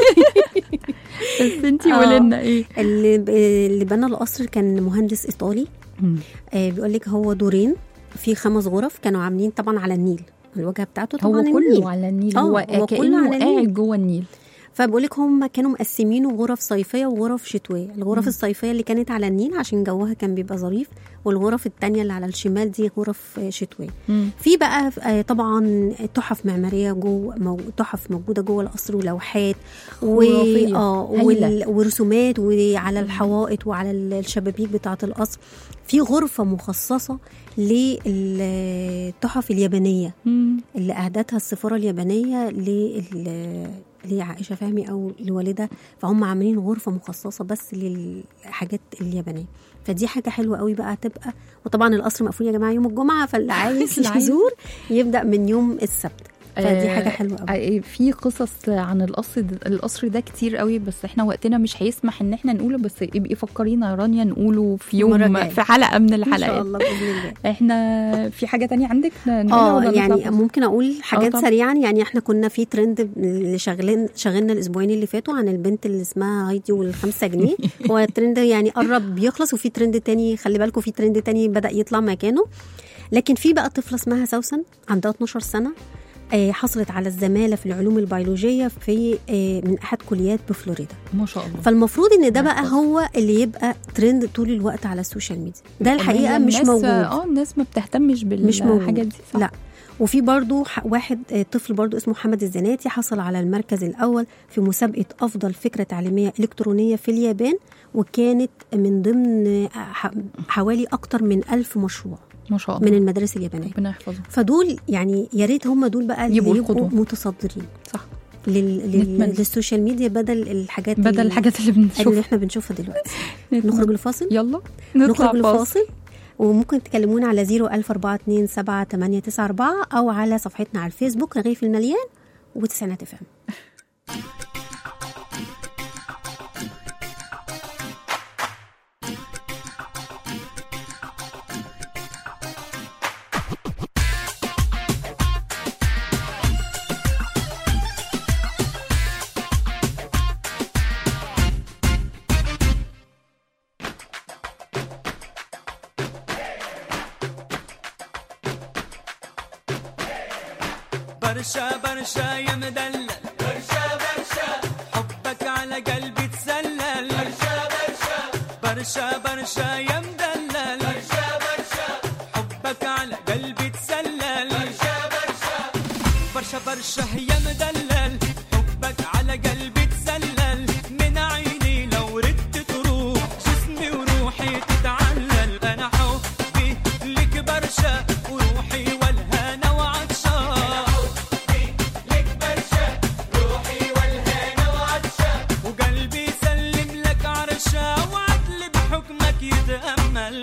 بس انتي آه. قولي لنا ايه اللي اللي بنى القصر كان مهندس ايطالي آه بيقول لك هو دورين في خمس غرف كانوا عاملين طبعا على النيل الواجهه بتاعته طبعا هو النيل كله على النيل آه، هو, هو كله كانه على النيل. قاعد جوه النيل فبقول لك هم كانوا مقسمينه غرف صيفيه وغرف شتويه الغرف مم. الصيفيه اللي كانت على النيل عشان جوها كان بيبقى ظريف والغرف التانية اللي على الشمال دي غرف آه، شتويه مم. في بقى آه، طبعا تحف معماريه جوه مو- تحف موجوده جوه القصر ولوحات و... خرافية. اه هايلة. وال... ورسومات وعلى الحوائط وعلى ال- الشبابيك بتاعه القصر في غرفه مخصصه للتحف اليابانية مم. اللي أهدتها السفارة اليابانية لل- لعائشة فهمي أو لوالدها فهم عاملين غرفة مخصصة بس للحاجات اليابانية فدي حاجة حلوة قوي بقى تبقى وطبعا القصر مقفول يا جماعة يوم الجمعة فاللي عايز اللي عايز. يزور يبدأ من يوم السبت فدي آه، حاجة حلوة قوي آه، في قصص عن القصر ده القصر ده كتير قوي بس احنا وقتنا مش هيسمح ان احنا نقوله بس يبقي فكرينا يا رانيا نقوله في المرة يوم الجاية. في حلقه من إن شاء الحلقات الله بإذن الله احنا في حاجه تانية عندك نقولها اه ولا نطلع يعني فاصل؟ ممكن اقول حاجات طبعا. سريعا يعني احنا كنا في ترند اللي شغالين شغلنا الاسبوعين اللي فاتوا عن البنت اللي اسمها هايدي والخمسة جنيه هو الترند يعني قرب يخلص وفي ترند تاني خلي بالكم في ترند تاني بدا يطلع مكانه لكن في بقى طفله اسمها سوسن عندها 12 سنه آه، حصلت على الزماله في العلوم البيولوجيه في آه، من احد كليات بفلوريدا ما شاء الله فالمفروض ان ده بقى يحفظ. هو اللي يبقى ترند طول الوقت على السوشيال ميديا ده الحقيقه هي مش الناس- موجود اه الناس ما بتهتمش مش موجود. بالحاجات دي صح؟ لا وفي برضو ح- واحد آه، طفل برضو اسمه محمد الزناتي حصل على المركز الأول في مسابقة أفضل فكرة تعليمية إلكترونية في اليابان وكانت من ضمن آه، ح- حوالي أكتر من ألف مشروع ما شاء الله من المدارس اليابانية ربنا يحفظه فدول يعني يا ريت هم دول بقى اللي يبقوا يبقوا القدوة. متصدرين صح لل... لل... نتمنى. للسوشيال ميديا بدل الحاجات بدل ال- الحاجات اللي اللي بنشوفها احنا بنشوفها دلوقتي نتمنى. نخرج لفاصل يلا نطلع نخرج فاصل لفاصل وممكن تكلمونا على 01427 أو على صفحتنا على الفيسبوك رغيف المليان وتسعينات فم برشا برشا يا مدلل برشا برشا حبك على قلبي تسلل برشا برشا برشا برشا يا مدلل برشا برشا حبك على قلبي تسلل برشا برشا برشا برشا يا مدلل حبك على قلبي تسلل من عيني لو ردت تروح جسمي وروحي تتعلل انا حبي لك برشا وروحي والهنا وعطشان وقلبي يسلم لك عرشا وعدل بحكمك يتأمل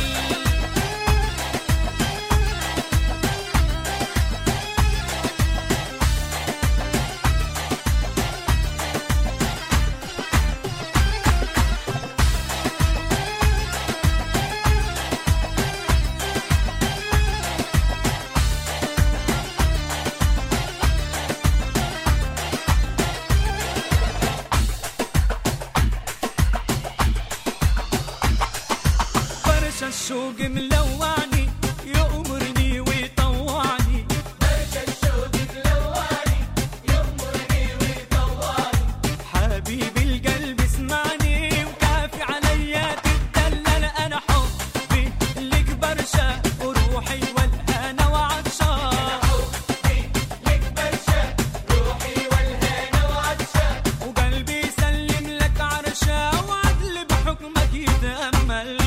برشا الشوق ملوعني يأمرني ويطوعني برشا الشوق ملوعني يأمرني ويطوعني حبيبي القلب اسمعني وكافي عليا تتدلل انا حبي لك برشا وروحي والهنا وعطشان وقلبي يسلم لك عرشا وعدل بحكمك يتأمل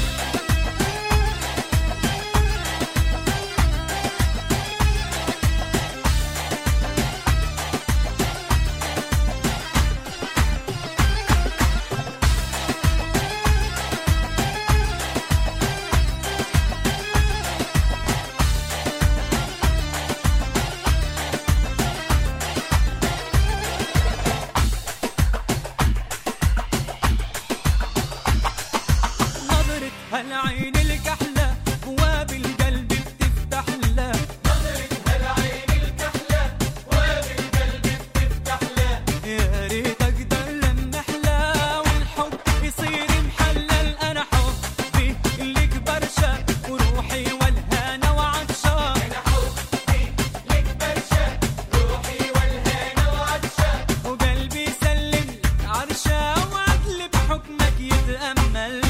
نظرة هالعين الكحلة بواب القلب بتفتح له نظرة هالعين الكحلة بواب القلب بتفتح له يا ريت اقدر لما احلى والحب يصير محلل انا حبي لك برشا وروحي والهنا وعطشان انا حبي لك برشا روحي والهنا وعطشان وقلبي يسلم لك عرشا وعدل بحكمك يتأمل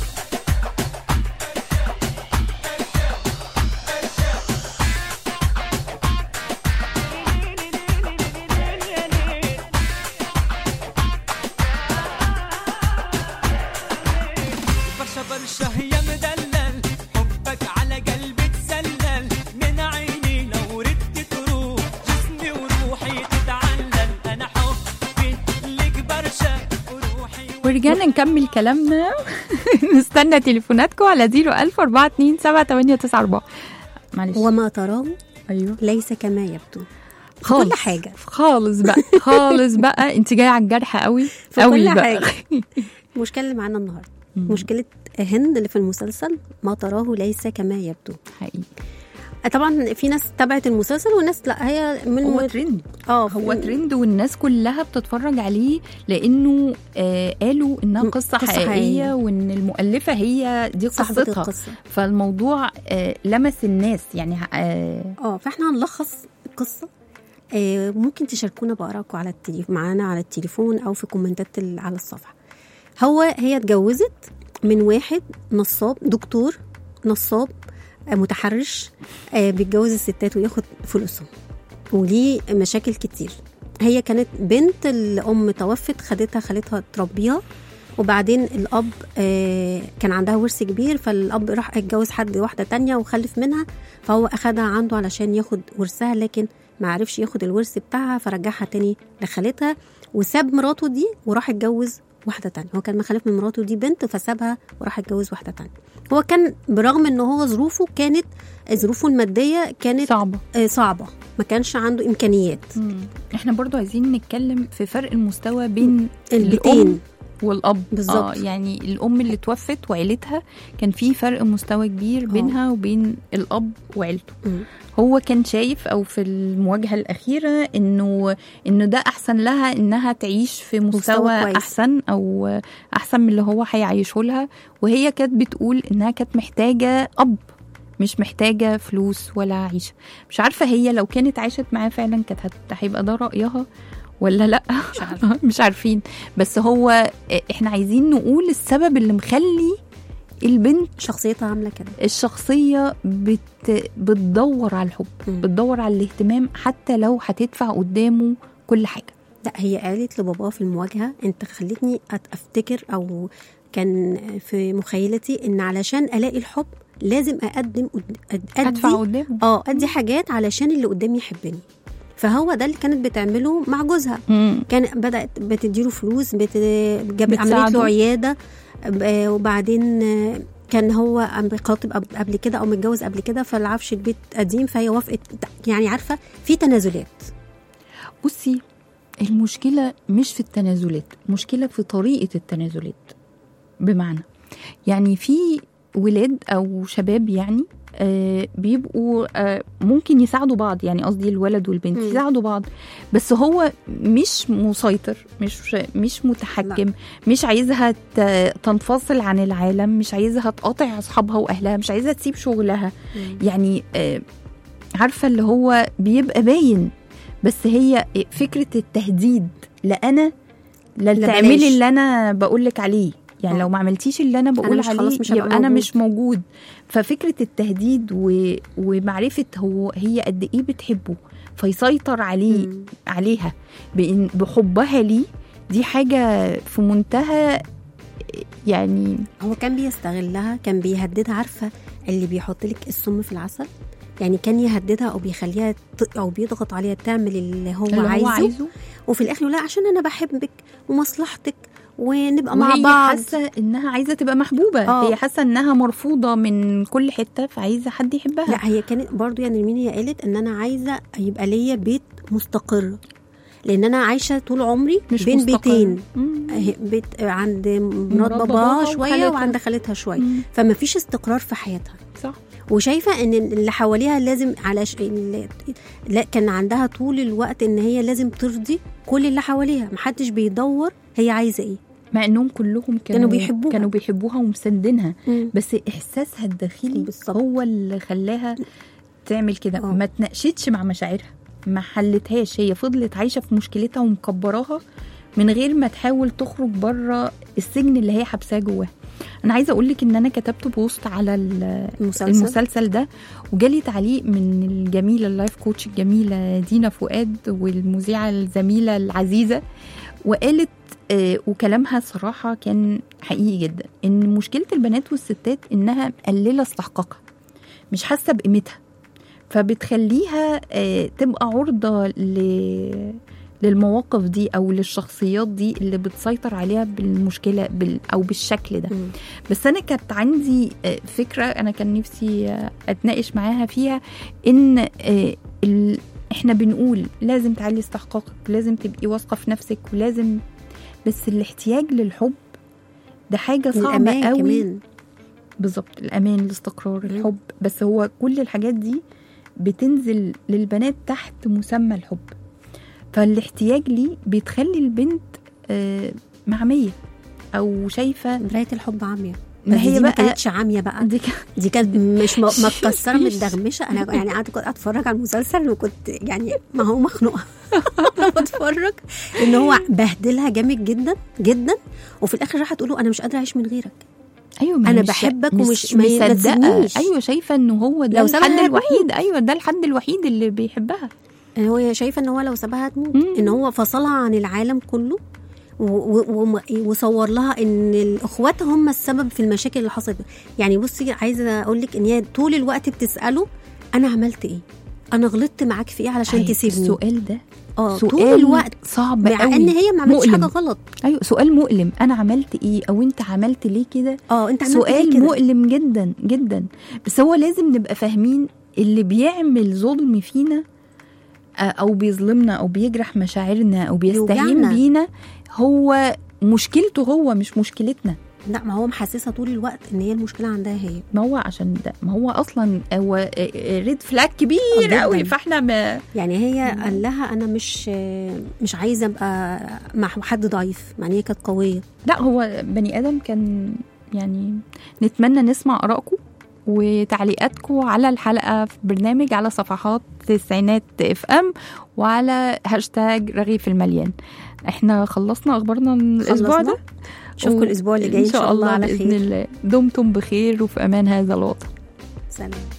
برشا برشا يا مدلل حبك على قلبي تسلل من عيني لو ردت تروح جسمي وروحي تتعلل انا حبي لك برشا وروحي ورجعنا نكمل كلامنا نستنى تليفوناتكم على 01000 427 معلش وما تراه ايوه ليس كما يبدو في خالص كل حاجة خالص بقى خالص بقى انت جايه على الجرح قوي في قوي كل بقى حاجة المشكلة اللي معانا النهاردة مشكلة هند اللي في المسلسل ما تراه ليس كما يبدو حقيقي طبعا في ناس تابعت المسلسل وناس لا هي من هو ترند اه هو في- ترند والناس كلها بتتفرج عليه لانه آه قالوا انها م- قصه, قصة حقيقيه, حقيقية. وان المؤلفه هي دي صاحبة قصتها القصة فالموضوع آه لمس الناس يعني آه اه فاحنا هنلخص القصة آه ممكن تشاركونا بآرائكم على التليفون معانا على التليفون أو في كومنتات ال- على الصفحة هو هي اتجوزت من واحد نصاب دكتور نصاب آه متحرش آه بيتجوز الستات وياخد فلوسهم وليه مشاكل كتير هي كانت بنت الأم توفت خدتها خالتها تربيها وبعدين الأب آه كان عندها ورث كبير فالأب راح اتجوز حد واحدة تانية وخلف منها فهو أخدها عنده علشان ياخد ورثها لكن ما عرفش ياخد الورث بتاعها فرجعها تاني لخالتها وساب مراته دي وراح اتجوز واحدة تانية هو كان مخلف من مراته دي بنت فسابها وراح اتجوز واحدة تانية هو كان برغم ان هو ظروفه كانت ظروفه المادية كانت صعبه آه، صعبة ما كانش عنده إمكانيات مم. احنا برضو عايزين نتكلم في فرق المستوى بين البيتين الأم والاب بالظبط. آه يعني الام اللي توفت وعيلتها كان في فرق مستوى كبير بينها وبين الاب وعيلته مم. هو كان شايف او في المواجهه الاخيره انه انه ده احسن لها انها تعيش في مستوى, مستوى كويس. احسن او احسن من اللي هو هيعيشه لها وهي كانت بتقول انها كانت محتاجه اب مش محتاجه فلوس ولا عيشه مش عارفه هي لو كانت عاشت معاه فعلا كانت هت- هيبقى ده رايها ولا لا مش عارفه مش عارفين بس هو احنا عايزين نقول السبب اللي مخلي البنت شخصيتها عامله كده الشخصية بت... بتدور على الحب مم. بتدور على الاهتمام حتى لو هتدفع قدامه كل حاجة لا هي قالت لباباه في المواجهه انت خلتني أت- افتكر او كان في مخيلتي ان علشان الاقي الحب لازم اقدم قد- أد- هدفع ادي قدامه اه ادي حاجات علشان اللي قدامي يحبني فهو ده اللي كانت بتعمله مع جوزها مم. كان بدات بتديله فلوس بت... جاب عملت بتساعده. له عياده ب- وبعدين آه، كان هو أم- خاطب قب- قبل كده او متجوز قبل كده فالعفش البيت قديم فهي وافقت يعني عارفه في تنازلات بصي المشكلة مش في التنازلات مشكلة في طريقة التنازلات بمعنى يعني في ولاد أو شباب يعني آه بيبقوا آه ممكن يساعدوا بعض يعني قصدي الولد والبنت مم. يساعدوا بعض بس هو مش مسيطر مش مش متحكم مش عايزها ت- تنفصل عن العالم مش عايزها تقاطع اصحابها واهلها مش عايزها تسيب شغلها يعني آه، عارفه اللي هو بيبقى باين بس هي فكره التهديد لا انا لا لا تعملي بلاش. اللي انا بقول لك عليه يعني آه. لو ما عملتيش اللي انا بقول مش- عليه خلاص مش هبقى يبقى انا موجود. مش موجود ففكره التهديد و... ومعرفه هو هي قد ايه بتحبه فيسيطر عليه مم. عليها بإن بحبها ليه دي حاجه في منتهى يعني هو كان بيستغلها كان بيهددها عارفه اللي بيحط لك السم في العسل يعني كان يهددها او بيخليها ت- او بيضغط عليها تعمل اللي هو, اللي عايزه, هو عايزه وفي الاخر يقول لها عشان انا بحبك ومصلحتك ونبقى مع وهي بعض حاسه انها عايزه تبقى محبوبه آه. هي حاسه انها مرفوضه من كل حته فعايزه حد يحبها لا هي كانت برضو يعني مين هي قالت ان انا عايزه يبقى ليا بيت مستقر لان انا عايشه طول عمري مش بين مستقر. بيتين مم. أهي بيت عند مرات مرات باباها باباها شويه وخالتها. وعند خالتها شويه مم. فما فيش استقرار في حياتها صح وشايفه ان اللي حواليها لازم على ش... ال- لا كان عندها طول الوقت ان هي لازم ترضي كل اللي حواليها محدش بيدور هي عايزه ايه مع انهم كلهم كانوا, كانوا بيحبوها. كانوا بيحبوها ومساندينها مم. بس احساسها الداخلي بالظبط. هو اللي خلاها تعمل كده آه. ما تناقشتش مع مشاعرها ما حلتهاش هي فضلت عايشه في مشكلتها ومكبراها من غير ما تحاول تخرج بره السجن اللي هي حبساه جواه انا عايزه اقول لك ان انا كتبت بوست على ال- المسلسل المسلسل ده وجالي تعليق من الجميله اللايف كوتش الجميله دينا فؤاد والمذيعه الزميله العزيزه وقالت آه، وكلامها صراحه كان حقيقي جدا ان مشكله البنات والستات انها مقلله استحقاقها مش حاسه بقيمتها فبتخليها آه، تبقى عرضه ل للمواقف دي او للشخصيات دي اللي بتسيطر عليها بالمشكله بال او بالشكل ده مم. بس انا كانت عندي آه، فكره انا كان نفسي آه، اتناقش معاها فيها ان آه، ال... احنا بنقول لازم تعلي استحقاقك لازم تبقي واثقه في نفسك ولازم بس الاحتياج للحب ده حاجه صعبه الأمان قوي كمان بالظبط الامان الاستقرار الحب بس هو كل الحاجات دي بتنزل للبنات تحت مسمى الحب فالاحتياج ليه بيتخلي البنت آه، معميه او شايفه مرايه الحب عاميه ما بس هي دي ما بقى- كانتش عاميه بقى دي كان- دي كانت مش م- متكسره متدغمشه انا يعني قعدت كنت اتفرج على المسلسل وكنت يعني ما هو مخنوقه أنا بتفرج ان هو بهدلها جامد جدا جدا وفي الاخر راحت تقول له انا مش قادره اعيش من غيرك ايوه ما أنا مش- بحبك مش ومش- ما- ما مصدقه تسيبنيش. ايوه شايفه ان هو ده لو سابها الحد هتموت. الوحيد ايوه ده الحد الوحيد اللي بيحبها هو شايفه ان هو لو سابها هتموت مم. ان هو فصلها عن العالم كله و- و- وم- وصور لها ان الاخوات هم السبب في المشاكل اللي حصلت يعني بصي عايزه اقول لك ان هي طول الوقت بتساله انا عملت ايه انا غلطت معاك في ايه علشان أيوة، تسيبني السؤال ده اه طول سؤال الوقت صعب مع قوي ان هي ما عملتش مؤلم. حاجه غلط ايوه سؤال مؤلم انا عملت ايه او انت عملت ليه كده اه انت عملت سؤال ايه كده مؤلم جدا جدا بس هو لازم نبقى فاهمين اللي بيعمل ظلم فينا آه، او بيظلمنا او بيجرح مشاعرنا او بيستهين بيوجعنا. بينا هو مشكلته هو مش مشكلتنا لا ما هو محسسها طول الوقت ان هي المشكله عندها هي ما هو عشان ده ما هو اصلا هو ريد فلاج كبير جداً. قوي فاحنا ما يعني هي قال لها انا مش مش عايزه ابقى مع حد ضعيف يعني هي كانت قويه لا هو بني ادم كان يعني نتمنى نسمع ارائكم وتعليقاتكم على الحلقة في برنامج على صفحات تسعينات اف ام وعلى هاشتاج رغيف المليان احنا خلصنا اخبارنا من الاسبوع خلصنا؟ ده نشوفكم الاسبوع اللي جاي ان شاء الله على بإذن خير الله دمتم بخير وفي امان هذا الوطن سلام